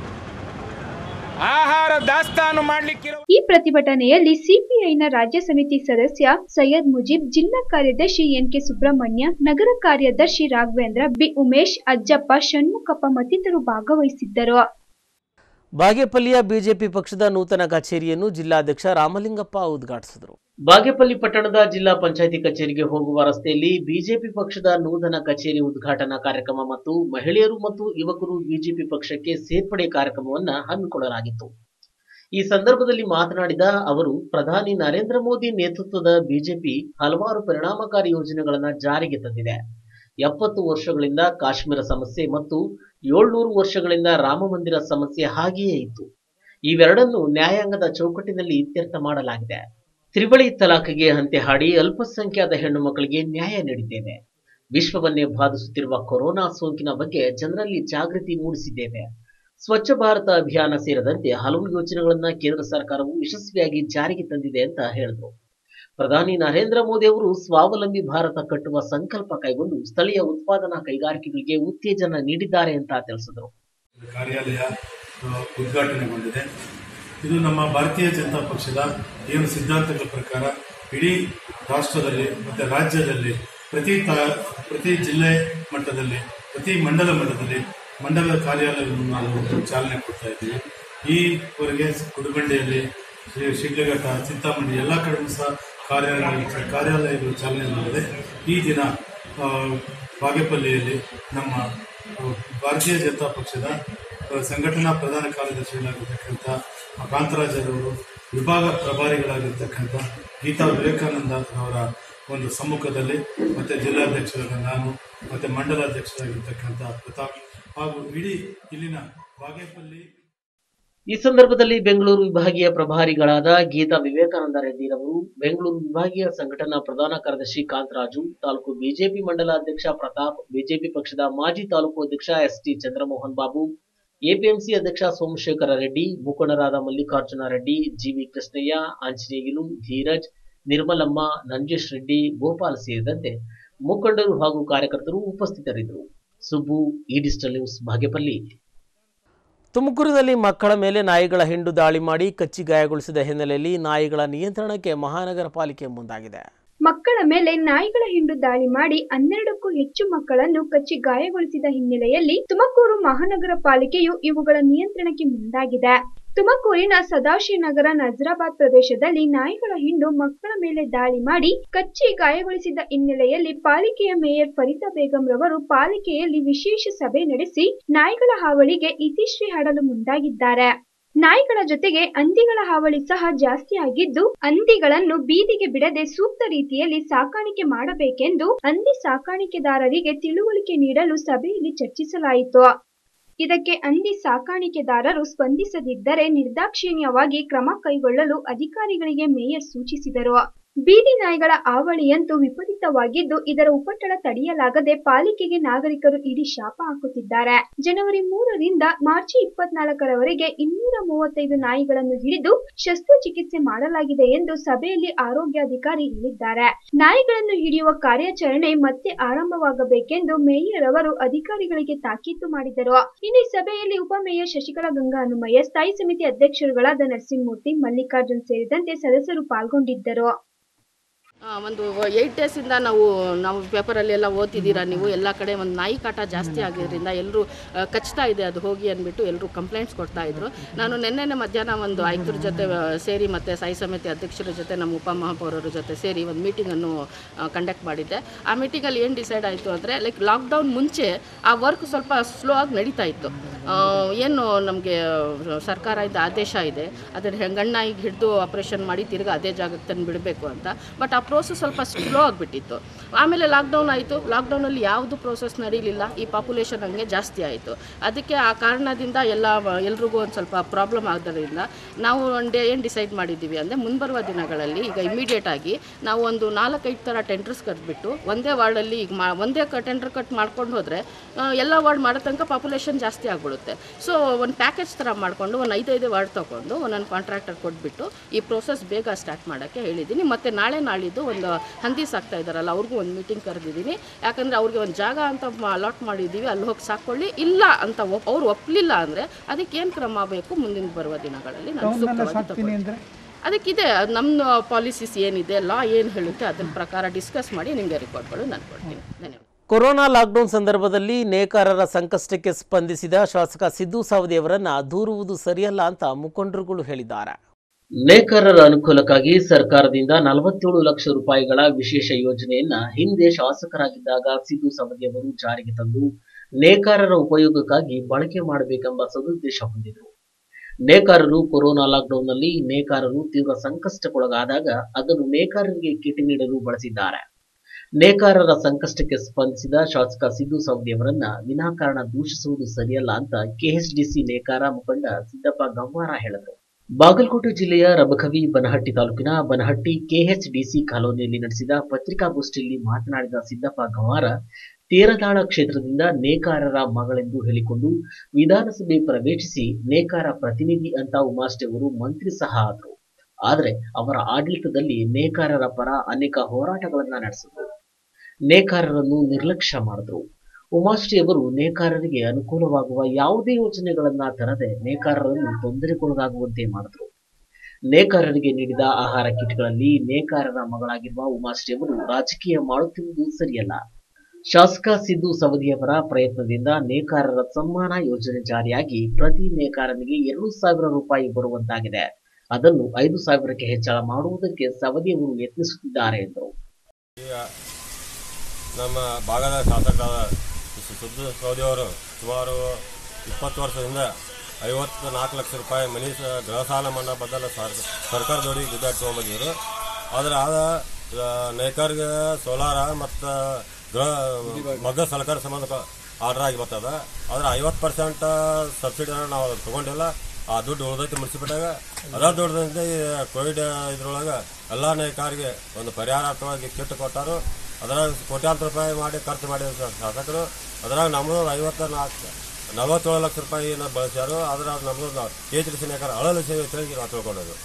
ಆಹಾರ ದಾಸ್ತಾನು ಮಾಡ್ಲಿಕ್ಕಿರೋ ಈ ಪ್ರತಿಭಟನೆಯಲ್ಲಿ ಸಿಪಿಐನ ರಾಜ್ಯ ಸಮಿತಿ ಸದಸ್ಯ ಸೈಯದ್ ಮುಜೀಬ್ ಜಿಲ್ಲಾ ಕಾರ್ಯದರ್ಶಿ ಎನ್ ಕೆ ಸುಬ್ರಹ್ಮಣ್ಯ ನಗರ ಕಾರ್ಯದರ್ಶಿ ರಾಘವೇಂದ್ರ ಬಿ ಉಮೇಶ್ ಅಜ್ಜಪ್ಪ ಷಣ್ಮುಖಪ್ಪ ಮತ್ತಿತರರು ಭಾಗವಹಿಸಿದ್ದರು ಬಾಗೇಪಲ್ಲಿಯ ಬಿಜೆಪಿ ಪಕ್ಷದ ನೂತನ ಕಚೇರಿಯನ್ನು ಜಿಲ್ಲಾಧ್ಯಕ್ಷ ರಾಮಲಿಂಗಪ್ಪ ಉದ್ಘಾಟಿಸಿದರು ಬಾಗೇಪಲ್ಲಿ ಪಟ್ಟಣದ ಜಿಲ್ಲಾ ಪಂಚಾಯಿತಿ ಕಚೇರಿಗೆ ಹೋಗುವ ರಸ್ತೆಯಲ್ಲಿ ಬಿಜೆಪಿ ಪಕ್ಷದ ನೂತನ ಕಚೇರಿ ಉದ್ಘಾಟನಾ ಕಾರ್ಯಕ್ರಮ ಮತ್ತು ಮಹಿಳೆಯರು ಮತ್ತು ಯುವಕರು ಬಿಜೆಪಿ ಪಕ್ಷಕ್ಕೆ ಸೇರ್ಪಡೆ ಕಾರ್ಯಕ್ರಮವನ್ನ ಹಮ್ಮಿಕೊಳ್ಳಲಾಗಿತ್ತು ಈ ಸಂದರ್ಭದಲ್ಲಿ ಮಾತನಾಡಿದ ಅವರು ಪ್ರಧಾನಿ ನರೇಂದ್ರ ಮೋದಿ ನೇತೃತ್ವದ ಬಿಜೆಪಿ ಹಲವಾರು ಪರಿಣಾಮಕಾರಿ ಯೋಜನೆಗಳನ್ನ ಜಾರಿಗೆ ತಂದಿದೆ ಎಪ್ಪತ್ತು ವರ್ಷಗಳಿಂದ ಕಾಶ್ಮೀರ ಸಮಸ್ಯೆ ಮತ್ತು ಏಳ್ನೂರು ವರ್ಷಗಳಿಂದ ರಾಮ ಮಂದಿರ ಸಮಸ್ಯೆ ಹಾಗೆಯೇ ಇತ್ತು ಇವೆರಡನ್ನು ನ್ಯಾಯಾಂಗದ ಚೌಕಟ್ಟಿನಲ್ಲಿ ಇತ್ಯರ್ಥ ಮಾಡಲಾಗಿದೆ ತ್ರಿವಳಿ ತಲಾಖಿಗೆ ಅಂತ್ಯ ಹಾಡಿ ಅಲ್ಪಸಂಖ್ಯಾತ ಹೆಣ್ಣು ಮಕ್ಕಳಿಗೆ ನ್ಯಾಯ ನೀಡಿದ್ದೇವೆ ವಿಶ್ವವನ್ನೇ ಬಾಧಿಸುತ್ತಿರುವ ಕೊರೋನಾ ಸೋಂಕಿನ ಬಗ್ಗೆ ಜನರಲ್ಲಿ ಜಾಗೃತಿ ಮೂಡಿಸಿದ್ದೇವೆ ಸ್ವಚ್ಛ ಭಾರತ ಅಭಿಯಾನ ಸೇರಿದಂತೆ ಹಲವು ಯೋಜನೆಗಳನ್ನ ಕೇಂದ್ರ ಸರ್ಕಾರವು ಯಶಸ್ವಿಯಾಗಿ ಜಾರಿಗೆ ತಂದಿದೆ ಅಂತ ಹೇಳಿದರು ಪ್ರಧಾನಿ ನರೇಂದ್ರ ಮೋದಿ ಅವರು ಸ್ವಾವಲಂಬಿ ಭಾರತ ಕಟ್ಟುವ ಸಂಕಲ್ಪ ಕೈಗೊಂಡು ಸ್ಥಳೀಯ ಉತ್ಪಾದನಾ ಕೈಗಾರಿಕೆಗಳಿಗೆ ಉತ್ತೇಜನ ನೀಡಿದ್ದಾರೆ ಅಂತ ತಿಳಿಸಿದರು ಕಾರ್ಯಾಲಯ ಆ, ಉದ್ಘಾಟನೆಗೊಂಡಿದೆ ಇದು ನಮ್ಮ ಭಾರತೀಯ ಜನತಾ ಪಕ್ಷದ ಏನು ಸಿದ್ಧಾಂತಗಳ ಪ್ರಕಾರ ಇಡೀ ರಾಷ್ಟ್ರದಲ್ಲಿ ಮತ್ತು ರಾಜ್ಯದಲ್ಲಿ ಪ್ರತಿ ತಾ ಪ್ರತಿ ಜಿಲ್ಲೆ ಮಟ್ಟದಲ್ಲಿ ಪ್ರತಿ ಮಂಡಲ ಮಟ್ಟದಲ್ಲಿ ಮಂಡಲ ಕಾರ್ಯಾಲಯವನ್ನು ನಾವು ಚಾಲನೆ ಕೊಡ್ತಾ ಇದ್ದೀವಿ ಈವರೆಗೆ ಗುಡುಗಂಡಿಯಲ್ಲಿ ಶ್ರೀ ಶಿಡ್ಲಘಟ್ಟ ಚಿಂತಾಮಣಿ ಎಲ್ಲ ಕಡೆಯೂ ಸಹ ಕಾರ್ಯಾಲಯ ಕಾರ್ಯಾಲಯಗಳು ಚಾಲನೆ ಮಾಡಿದೆ ಈ ದಿನ ಆ, ಬಾಗೇಪಲ್ಲಿಯಲ್ಲಿ ನಮ್ಮ ಆ, ಭಾರತೀಯ ಜನತಾ ಪಕ್ಷದ ಆ, ಸಂಘಟನಾ ಪ್ರಧಾನ ಕಾರ್ಯದರ್ಶಿಗಳಾಗಿರ್ತಕ್ಕಂಥ ಕಾಂತರಾಜರವರು ವಿಭಾಗ ಪ್ರಭಾರಿಗಳಾಗಿರ್ತಕ್ಕಂಥ ಗೀತಾ ವಿವೇಕಾನಂದ ಅವರ ಒಂದು ಸಮ್ಮುಖದಲ್ಲಿ ಮತ್ತು ಜಿಲ್ಲಾಧ್ಯಕ್ಷರಾದ ನಾನು ಮತ್ತು ಮಂಡಲಾಧ್ಯಕ್ಷರಾಗಿರ್ತಕ್ಕಂಥ ಪ್ರತಾಪ್ ಹಾಗೂ ಇಡೀ ಇಲ್ಲಿನ ಬಾಗೇಪಲ್ಲಿ ಈ ಸಂದರ್ಭದಲ್ಲಿ ಬೆಂಗಳೂರು ವಿಭಾಗೀಯ ಪ್ರಭಾರಿಗಳಾದ ಗೀತಾ ವಿವೇಕಾನಂದ ರೆಡ್ಡಿರವರು ಬೆಂಗಳೂರು ವಿಭಾಗೀಯ ಸಂಘಟನಾ ಪ್ರಧಾನ ಕಾರ್ಯದರ್ಶಿ ಕಾಂತರಾಜು ತಾಲೂಕು ಬಿಜೆಪಿ ಮಂಡಲ ಅಧ್ಯಕ್ಷ ಪ್ರತಾಪ್ ಬಿಜೆಪಿ ಪಕ್ಷದ ಮಾಜಿ ತಾಲೂಕು ಅಧ್ಯಕ್ಷ S T Chandramohan Babu APMC ಅಧ್ಯಕ್ಷ ಸೋಮಶೇಖರ ರೆಡ್ಡಿ ಮುಖಂಡರಾದ ಮಲ್ಲಿಕಾರ್ಜುನ ರೆಡ್ಡಿ ಜಿವಿ ಕೃಷ್ಣಯ್ಯ ಆಂಜನೇಯಲು ಧೀರಜ್ ನಿರ್ಮಲಮ್ಮ ನಂಜೇಶ್ ರೆಡ್ಡಿ ಗೋಪಾಲ್ ಸೇರಿದಂತೆ ಮುಖಂಡರು ಹಾಗೂ ಕಾರ್ಯಕರ್ತರು ಉಪಸ್ಥಿತರಿದ್ದರು ಸುಬ್ಬು ಈ ಡಿಜಿಟಲ್ ನ್ಯೂಸ್ ಬಾಗೇಪಲ್ಲಿ ತುಮಕೂರಿನಲ್ಲಿ ಮಕ್ಕಳ ಮೇಲೆ ನಾಯಿಗಳ ಹಿಂಡು ದಾಳಿ ಮಾಡಿ ಕಚ್ಚಿ ಗಾಯಗೊಳಿಸಿದ ಹಿನ್ನೆಲೆಯಲ್ಲಿ ನಾಯಿಗಳ ನಿಯಂತ್ರಣಕ್ಕೆ ಮಹಾನಗರ ಪಾಲಿಕೆ ಮುಂದಾಗಿದೆ ಮಕ್ಕಳ ಮೇಲೆ ನಾಯಿಗಳ ಹಿಂಡು ದಾಳಿ ಮಾಡಿ ಹನ್ನೆರಡಕ್ಕೂ ಹೆಚ್ಚು ಮಕ್ಕಳನ್ನು ಕಚ್ಚಿ ಗಾಯಗೊಳಿಸಿದ ಹಿನ್ನೆಲೆಯಲ್ಲಿ ತುಮಕೂರು ಮಹಾನಗರ ಪಾಲಿಕೆಯು ಇವುಗಳ ನಿಯಂತ್ರಣಕ್ಕೆ ಮುಂದಾಗಿದೆ ತುಮಕೂರಿನ ಸದಾಶಿವನಗರ ನಜರಾಬಾದ್ ಪ್ರದೇಶದಲ್ಲಿ ನಾಯಿಗಳ ಹಿಂಡು ಮಕ್ಕಳ ಮೇಲೆ ದಾಳಿ ಮಾಡಿ ಕಚ್ಚಿ ಗಾಯಗೊಳಿಸಿದ ಹಿನ್ನೆಲೆಯಲ್ಲಿ ಪಾಲಿಕೆಯ ಮೇಯರ್ ಫರೀದಾ ಬೇಗಂ ರವರು ಪಾಲಿಕೆಯಲ್ಲಿ ವಿಶೇಷ ಸಭೆ ನಡೆಸಿ ನಾಯಿಗಳ ಹಾವಳಿಗೆ ಇತಿಶ್ರೀ ಹಾಡಲು ಮುಂದಾಗಿದ್ದಾರೆ ನಾಯಿಗಳ ಜೊತೆಗೆ ಹಂದಿಗಳ ಹಾವಳಿ ಸಹ ಜಾಸ್ತಿ ಆಗಿದ್ದು ಹಂದಿಗಳನ್ನು ಬೀದಿಗೆ ಬಿಡದೆ ಸೂಕ್ತ ರೀತಿಯಲ್ಲಿ ಸಾಕಾಣಿಕೆ ಮಾಡಬೇಕೆಂದು ಹಂದಿ ಸಾಕಾಣಿಕೆದಾರರಿಗೆ ತಿಳುವಳಿಕೆ ನೀಡಲು ಸಭೆಯಲ್ಲಿ ಚರ್ಚಿಸಲಾಯಿತು ಇದಕ್ಕೆ ಹಂದಿ ಸಾಕಾಣಿಕೆದಾರರು ಸ್ಪಂದಿಸದಿದ್ದರೆ ನಿರ್ದಾಕ್ಷಿಣ್ಯವಾಗಿ ಕ್ರಮ ಕೈಗೊಳ್ಳಲು ಅಧಿಕಾರಿಗಳಿಗೆ ಮೇಯರ್ ಸೂಚಿಸಿದರು ಬೀದಿ ನಾಯಿಗಳ ಹಾವಳಿಯಂತೂ ವಿಪರೀತವಾಗಿದ್ದು ಇದರ ಉಪಟಳ ತಡೆಯಲಾಗದೆ ಪಾಲಿಕೆಗೆ ನಾಗರಿಕರು ಇಡೀ ಶಾಪ ಹಾಕುತ್ತಿದ್ದಾರೆ ಜನವರಿ ಮೂರರಿಂದ ಮಾರ್ಚ್ ಇಪ್ಪತ್ನಾಲ್ಕರವರೆಗೆ ಇನ್ನೂರ ಮೂವತ್ತೈದು ನಾಯಿಗಳನ್ನು ಹಿಡಿದು ಶಸ್ತ್ರಚಿಕಿತ್ಸೆ ಮಾಡಲಾಗಿದೆ ಎಂದು ಸಭೆಯಲ್ಲಿ ಆರೋಗ್ಯಾಧಿಕಾರಿ ಹೇಳಿದ್ದಾರೆ ನಾಯಿಗಳನ್ನು ಹಿಡಿಯುವ ಕಾರ್ಯಾಚರಣೆ ಮತ್ತೆ ಆರಂಭವಾಗಬೇಕೆಂದು ಮೇಯರ್ ಅವರು ಅಧಿಕಾರಿಗಳಿಗೆ ತಾಕೀತು ಮಾಡಿದರು ಇನ್ನು ಈ ಸಭೆಯಲ್ಲಿ ಉಪಮೇಯರ್ ಶಶಿಕಲಾ ಗಂಗಾ ಹನುಮಯ್ಯ ಸ್ಥಾಯಿ ಸಮಿತಿ ಅಧ್ಯಕ್ಷರುಗಳಾದ ನರಸಿಂಹಮೂರ್ತಿ ಮಲ್ಲಿಕಾರ್ಜುನ್ ಸೇರಿದಂತೆ ಸದಸ್ಯರು ಪಾಲ್ಗೊಂಡಿದ್ದರು ಆ, ಒಂದು ಏಯ್ಟ್ ಡೇಸಿಂದ ನಾವು ನಾವು ಪೇಪರಲ್ಲಿ ಎಲ್ಲ ಓದ್ತಿದ್ದೀರಾ ನೀವು ಎಲ್ಲ ಕಡೆ ಒಂದು ನಾಯಿ ಕಾಟ ಜಾಸ್ತಿ ಆಗಿದ್ದರಿಂದ ಎಲ್ಲರೂ ಕಚ್ತಾ ಇದೆ ಅದು ಹೋಗಿ ಅಂದ್ಬಿಟ್ಟು ಎಲ್ಲರೂ ಕಂಪ್ಲೇಂಟ್ಸ್ ಕೊಡ್ತಾ ಇದ್ರು ನಾನು ನಿನ್ನೆನೆ ಮಧ್ಯಾಹ್ನ ಒಂದು ಆಯುಕ್ತರ ಜೊತೆ ಆ, ಸೇರಿ ಮತ್ತು ಸಾಯಿ ಸಮಿತಿ ಅಧ್ಯಕ್ಷರ ಜೊತೆ ನಮ್ಮ ಉಪಮಹಾಪೌರರ ಜೊತೆ ಸೇರಿ ಒಂದು ಮೀಟಿಂಗನ್ನು ಕಂಡಕ್ಟ್ ಮಾಡಿದ್ದೆ ಆ ಮೀಟಿಂಗಲ್ಲಿ ಏನು ಡಿಸೈಡ್ ಆಯಿತು ಅಂದರೆ ಲೈಕ್ ಲಾಕ್ಡೌನ್ ಮುಂಚೆ ಆ ವರ್ಕ್ ಸ್ವಲ್ಪ ಸ್ಲೋ ಆಗಿ ನಡೀತಾ ಇತ್ತು ಆ, ಏನು ನಮಗೆ ಸರ್ಕಾರದಿಂದ ಆದೇಶ ಇದೆ ಅದನ್ನು ಹೆಂಗಣ್ಣಾಯಿಗೆ ಹಿಡಿದು ಆಪ್ರೇಷನ್ ಮಾಡಿ ತಿರ್ಗಿ ಅದೇ ಜಾಗಕ್ಕೆ ತಂದು ಬಿಡಬೇಕು ಅಂತ ಬಟ್ ಆ ಪ್ರೋಸೆಸ್ ಸ್ವಲ್ಪ ಸ್ಲೋ ಆಗಿಬಿಟ್ಟಿತ್ತು ಆಮೇಲೆ ಲಾಕ್ಡೌನ್ ಆಯಿತು ಲಾಕ್ಡೌನಲ್ಲಿ ಯಾವುದು ಪ್ರೋಸೆಸ್ ನಡೀಲಿಲ್ಲ ಈ ಪಾಪ್ಯುಲೇಷನ್ ಹಂಗೆ ಜಾಸ್ತಿ ಆಯಿತು ಅದಕ್ಕೆ ಆ ಕಾರಣದಿಂದ ಎಲ್ಲ ಎಲ್ರಿಗೂ ಒಂದು ಸ್ವಲ್ಪ ಪ್ರಾಬ್ಲಮ್ ಆದ್ದರಿಂದ ನಾವು ಒನ್ ಡೇ ಏನು ಡಿಸೈಡ್ ಮಾಡಿದ್ದೀವಿ ಅಂದರೆ ಮುಂಬರುವ ದಿನಗಳಲ್ಲಿ ಈಗ ಇಮಿಡಿಯೇಟ್ ಆಗಿ ನಾವು ಒಂದು ನಾಲ್ಕೈದು ಥರ ಟೆಂಡರ್ಸ್ ಕರೆದ್ಬಿಟ್ಟು ಒಂದೇ ವಾರ್ಡಲ್ಲಿ ಈಗ ಮಾ ಒಂದೇ ಕ ಟೆಂಡರ್ ಕಟ್ ಮಾಡ್ಕೊಂಡು ಹೋದರೆ ಎಲ್ಲ ವಾರ್ಡ್ ಮಾಡೋ ತನಕ ಪಾಪ್ಯುಲೇಷನ್ ಜಾಸ್ತಿ ಆಗಿಬಿಡುತ್ತೆ ಸೊ ಒಂದು ಪ್ಯಾಕೇಜ್ ಥರ ಮಾಡಿಕೊಂಡು ಒಂದು ಐದೈದು ವಾರ್ಡ್ ತೊಗೊಂಡು ಒಂದೊಂದು ಕಾಂಟ್ರಾಕ್ಟರ್ ಕೊಟ್ಬಿಟ್ಟು ಈ ಪ್ರೋಸೆಸ್ ಬೇಗ ಸ್ಟಾರ್ಟ್ ಮಾಡೋಕ್ಕೆ ಹೇಳಿದ್ದೀನಿ ಮತ್ತು ನಾಳೆ ನಾಳಿದ್ದು ಒಂದು ಹಂದಿ ಸಾಕ್ತಾ ಇದ್ದಾರಲ್ಲ ಅವ್ರಿಗೂ ಒಂದು ಮೀಟಿಂಗ್ ಕರೆದಿದ್ದೀನಿ ಯಾಕಂದರೆ ಅವ್ರಿಗೆ ಒಂದು ಜಾಗ ಅಂತ ಅಲಾಟ್ ಮಾಡಿದ್ದೀವಿ ಅಲ್ಲಿ ಹೋಗಿ ಸಾಕೊಳ್ಳಿ ಇಲ್ಲ ಅಂತ ಒಪ್ ಅವ್ರು ಒಪ್ಪಲಿಲ್ಲ ಅಂದರೆ ಅದಕ್ಕೆ ಏನು ಕ್ರಮ ಬೇಕು ಮುಂದಿನ ಬರುವ ದಿನಗಳಲ್ಲಿ ನಾನು ಸೂಕ್ತವಾಗಿ ತಗೊಳ್ತೀನಿ. ಅದಕ್ಕಿದೆ ನಮ್ಮ ಪಾಲಿಸೀಸ್ ಏನಿದೆ ಲಾ ಏನು ಹೇಳುತ್ತೆ ಅದ್ರ ಪ್ರಕಾರ ಡಿಸ್ಕಸ್ ಮಾಡಿ ನಿಮಗೆ ರಿಪೋರ್ಟ್ಗಳು ನಾನು ಕೊಡ್ತೀನಿ ಧನ್ಯವಾದ ಕೊರೋನಾ ಲಾಕ್ಡೌನ್ ಸಂದರ್ಭದಲ್ಲಿ ನೇಕಾರರ ಸಂಕಷ್ಟಕ್ಕೆ ಸ್ಪಂದಿಸಿದ ಶಾಸಕ ಸಿದ್ದು ಸಾವದಿಯವರನ್ನ ದೂರುವುದು ಸರಿಯಲ್ಲ ಅಂತ ಮುಖಂಡರುಗಳು ಹೇಳಿದ್ದಾರೆ ನೇಕಾರರ ಅನುಕೂಲಕ್ಕಾಗಿ ಸರ್ಕಾರದಿಂದ ನಲವತ್ತೇಳು ಲಕ್ಷ ರೂಪಾಯಿಗಳ ವಿಶೇಷ ಯೋಜನೆಯನ್ನ ಹಿಂದೆ ಶಾಸಕರಾಗಿದ್ದಾಗ ಸಿದ್ದು ಸವದಿಯವರು ಜಾರಿಗೆ ತಂದು ನೇಕಾರರ ಉಪಯೋಗಕ್ಕಾಗಿ ಬಳಕೆ ಮಾಡಬೇಕೆಂಬ ಸದುದ್ದೇಶ ಹೊಂದಿದರು ನೇಕಾರರು ಕೊರೋನಾ ಲಾಕ್ಡೌನ್ನಲ್ಲಿ ನೇಕಾರರು ತೀವ್ರ ಸಂಕಷ್ಟಕ್ಕೊಳಗಾದಾಗ ಅದನ್ನು ನೇಕಾರರಿಗೆ ಕಿಟ್ ನೀಡಲು ಬಳಸಿದ್ದಾರೆ ನೇಕಾರರ ಸಂಕಷ್ಟಕ್ಕೆ ಸ್ಪಂದಿಸಿದ ಶಾಸಕ ಸಿದ್ದು ಸವದಿಯವರನ್ನ ವಿನಾಕಾರಣ ದೂಷಿಸುವುದು ಸರಿಯಲ್ಲ ಅಂತ ಕೆಎಚ್ಡಿಸಿ ನೇಕಾರ ಮುಖಂಡ ಸಿದ್ದಪ್ಪ ಗವ್ವಾರ ಹೇಳಿದರು ಬಾಗಲಕೋಟೆ ಜಿಲ್ಲೆಯ ರಬಕವಿ ಬನಹಟ್ಟಿ ತಾಲೂಕಿನ ಬನಹಟ್ಟಿ ಕೆಎಚ್ಡಿಸಿ ಕಾಲೋನಿಯಲ್ಲಿ ನಡೆಸಿದ ಪತ್ರಿಕಾಗೋಷ್ಠಿಯಲ್ಲಿ ಮಾತನಾಡಿದ ಸಿದ್ದಪ್ಪ ಗವಾರ ತೇರದಾಳ ಕ್ಷೇತ್ರದಿಂದ ನೇಕಾರರ ಮಗಳೆಂದು ಹೇಳಿಕೊಂಡು ವಿಧಾನಸಭೆ ಪ್ರವೇಶಿಸಿ ನೇಕಾರ ಪ್ರತಿನಿಧಿ ಅಂತ ಉಮಾಶ್ರೀ ಅವರು ಮಂತ್ರಿ ಸಹ ಆದರು ಆದರೆ ಅವರ ಆಡಳಿತದಲ್ಲಿ ನೇಕಾರರ ಪರ ಅನೇಕ ಹೋರಾಟಗಳನ್ನ ನಡೆಸಿದ್ರು ನೇಕಾರರನ್ನು ನಿರ್ಲಕ್ಷ್ಯ ಮಾಡಿದ್ರು ಉಮಾಶ್ರೀ ಅವರು ನೇಕಾರರಿಗೆ ಅನುಕೂಲವಾಗುವ ಯಾವುದೇ ಯೋಜನೆಗಳನ್ನ ತರದೆ ನೇಕಾರರನ್ನು ತೊಂದರೆಗೊಳಗಾಗುವಂತೆ ಮಾಡಿದ್ರು ನೇಕಾರರಿಗೆ ನೀಡಿದ ಆಹಾರ ಕಿಟ್ಗಳಲ್ಲಿ ನೇಕಾರರ ಮಗಳಾಗಿರುವ ಉಮಾಶ್ರೀ ಅವರು ರಾಜಕೀಯ ಮಾಡುತ್ತಿರುವುದು ಸರಿಯಲ್ಲ ಶಾಸಕ ಸಿದ್ದು ಸವದಿಯವರ ಪ್ರಯತ್ನದಿಂದ ನೇಕಾರರ ಸಮ್ಮಾನ ಯೋಜನೆ ಜಾರಿಯಾಗಿ ಪ್ರತಿ ನೇಕಾರನಿಗೆ ಎರಡು ಸಾವಿರ ರೂಪಾಯಿ ಬರುವಂತಾಗಿದೆ ಅದನ್ನು ಐದು ಸಾವಿರಕ್ಕೆ ಹೆಚ್ಚಳ ಮಾಡುವುದಕ್ಕೆ ಸವದಿಯವರು ಯತ್ನಿಸುತ್ತಿದ್ದಾರೆ ಎಂದರು ಈಗ ನಮ್ಮ ಭಾಗದ ಶಾಸಕರಾದ ಸುದ್ದು ಸೌದಿಯವರು ಸುಮಾರು ಇಪ್ಪತ್ತು ವರ್ಷದಿಂದ ಐವತ್ತು ನಾಲ್ಕು ಲಕ್ಷ ರೂಪಾಯಿ ಮನಿ ಸ- ಗೃಹ ಸಾಲ ಮನ್ನಾ ಬದಲು ಸರ್ ಸರ್ಕಾರದವ್ರಿಗೆ ಗುದ್ದಾಡಿ ತೊಗೊಂಬಂದಿದ್ರು ಆದ್ರೆ ಆದ ಆ, ನೇಕಾರಿಗೆ ಸೋಲಾರ ಮತ್ತು ಗೃಹ ಮಗ್ಗ ಸಲಕರಣೆ ಸಂಬಂಧ ಆರ್ಡರ್ ಆಗಿ ಬರ್ತದ ಆದ್ರೆ ಐವತ್ತು ಪರ್ಸೆಂಟ್ ಸಬ್ಸಿಡಿನ ನಾವು ಅದು ತೊಗೊಂಡಿಲ್ಲ ಆ ದುಡ್ಡು ಉಳ್ದೈತಿ ಮುನ್ಸಿಪಿಟಾಗ ಅದ ದುಡ್ಡಿಂದ ಈ ಕೋವಿಡ್ ಇದ್ರೊಳಗೆ ಎಲ್ಲ ನೇಕಾರಿಗೆ ಒಂದು ಪರಿಹಾರಾರ್ಥವಾಗಿ ಕಿಟ್ ಕೊಟ್ಟಾರು ಅದ್ರಾಗ ಕೋಟ್ಯಾಂತರ ರೂಪಾಯಿ ಮಾಡಿ ಖರ್ಚು ಮಾಡಿದ್ರು ಶಾಸಕರು ಅದ್ರಾಗ ನಮ್ಮದು ಐವತ್ತ ನಾಲ್ಕು ನಲವತ್ತೇಳು ಲಕ್ಷ ರೂಪಾಯಿನ ಬಳಸ್ಯಾರು ಅದ್ರಾಗ ನಮ್ಮದು ಕೆ ಎಚ್ ಡಿ ಸಿ ನೇಕಾರ ಅಳಲು ಸೇವೆ ತಿರುಗಿ ನಾವು ತಿಳ್ಕೊಂಡೋದು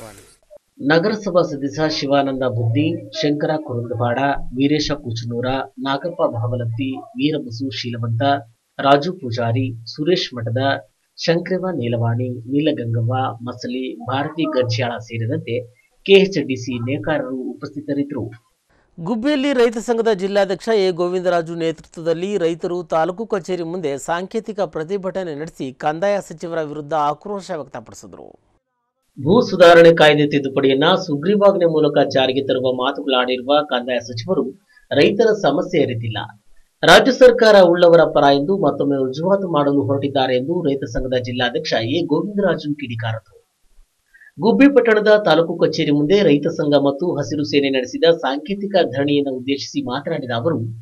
ನಗರಸಭಾ ಸದಸ್ಯ ಶಿವಾನಂದ ಬುದ್ಧಿ ಶಂಕರ ಕುರುಂದಪಾಡ ವೀರೇಶ ಕುಚನೂರ ನಾಗಪ್ಪ ಭಾವಲತ್ತಿ ವೀರಬಸು ಶೀಲವಂತ ರಾಜು ಪೂಜಾರಿ ಸುರೇಶ್ ಮಠದ ಶಂಕರವ ನೀಲವಾಣಿ ನೀಲಗಂಗವ್ವ ಮಸಲಿ ಭಾರತಿ ಗರ್ಜ್ಯಾಳ ಸೇರಿದಂತೆ ಕೆಎಚ್ಡಿಸಿ ನೇಕಾರರು ಉಪಸ್ಥಿತರಿದ್ದರು ಗುಬ್ಬಿಯಲ್ಲಿ ರೈತ ಸಂಘದ ಜಿಲ್ಲಾಧ್ಯಕ್ಷ ಎ ಗೋವಿಂದರಾಜು ನೇತೃತ್ವದಲ್ಲಿ ರೈತರು ತಾಲೂಕು ಕಚೇರಿ ಮುಂದೆ ಸಾಂಕೇತಿಕ ಪ್ರತಿಭಟನೆ ನಡೆಸಿ ಕಂದಾಯ ಸಚಿವರ ವಿರುದ್ಧ ಆಕ್ರೋಶ ವ್ಯಕ್ತಪಡಿಸಿದರು ಭೂ ಸುಧಾರಣೆ ಕಾಯ್ದೆ ತಿದ್ದುಪಡಿಯನ್ನ ಸುಗ್ರೀವಾಜ್ಞೆ ಮೂಲಕ ಜಾರಿಗೆ ತರುವ ಮಾತುಗಳಾಡಿರುವ ಕಂದಾಯ ಸಚಿವರು ರೈತರ ಸಮಸ್ಯೆ ಅರಿತಿಲ್ಲ ರಾಜ್ಯ ಸರ್ಕಾರ ಉಳ್ಳವರ ಪರ ಎಂದು ಮತ್ತೊಮ್ಮೆ ರುಜುವಾತು ಮಾಡಲು ಹೊರಟಿದ್ದಾರೆ ಎಂದು ರೈತ ಸಂಘದ ಜಿಲ್ಲಾಧ್ಯಕ್ಷ ಎ ಗೋವಿಂದರಾಜು ಕಿಡಿಕಾರರು ಗುಬ್ಬಿ ಪಟ್ಟಣದ ತಾಲೂಕು ಕಚೇರಿ ಮುಂದೆ ರೈತ ಸಂಘ ಮತ್ತು ಹಸಿರು ಸೇನೆ ನಡೆಸಿದ ಸಾಂಕೇತಿಕ ಧರಣಿಯನ್ನು ಉದ್ದೇಶಿಸಿ ಮಾತನಾಡಿದ ಅವರು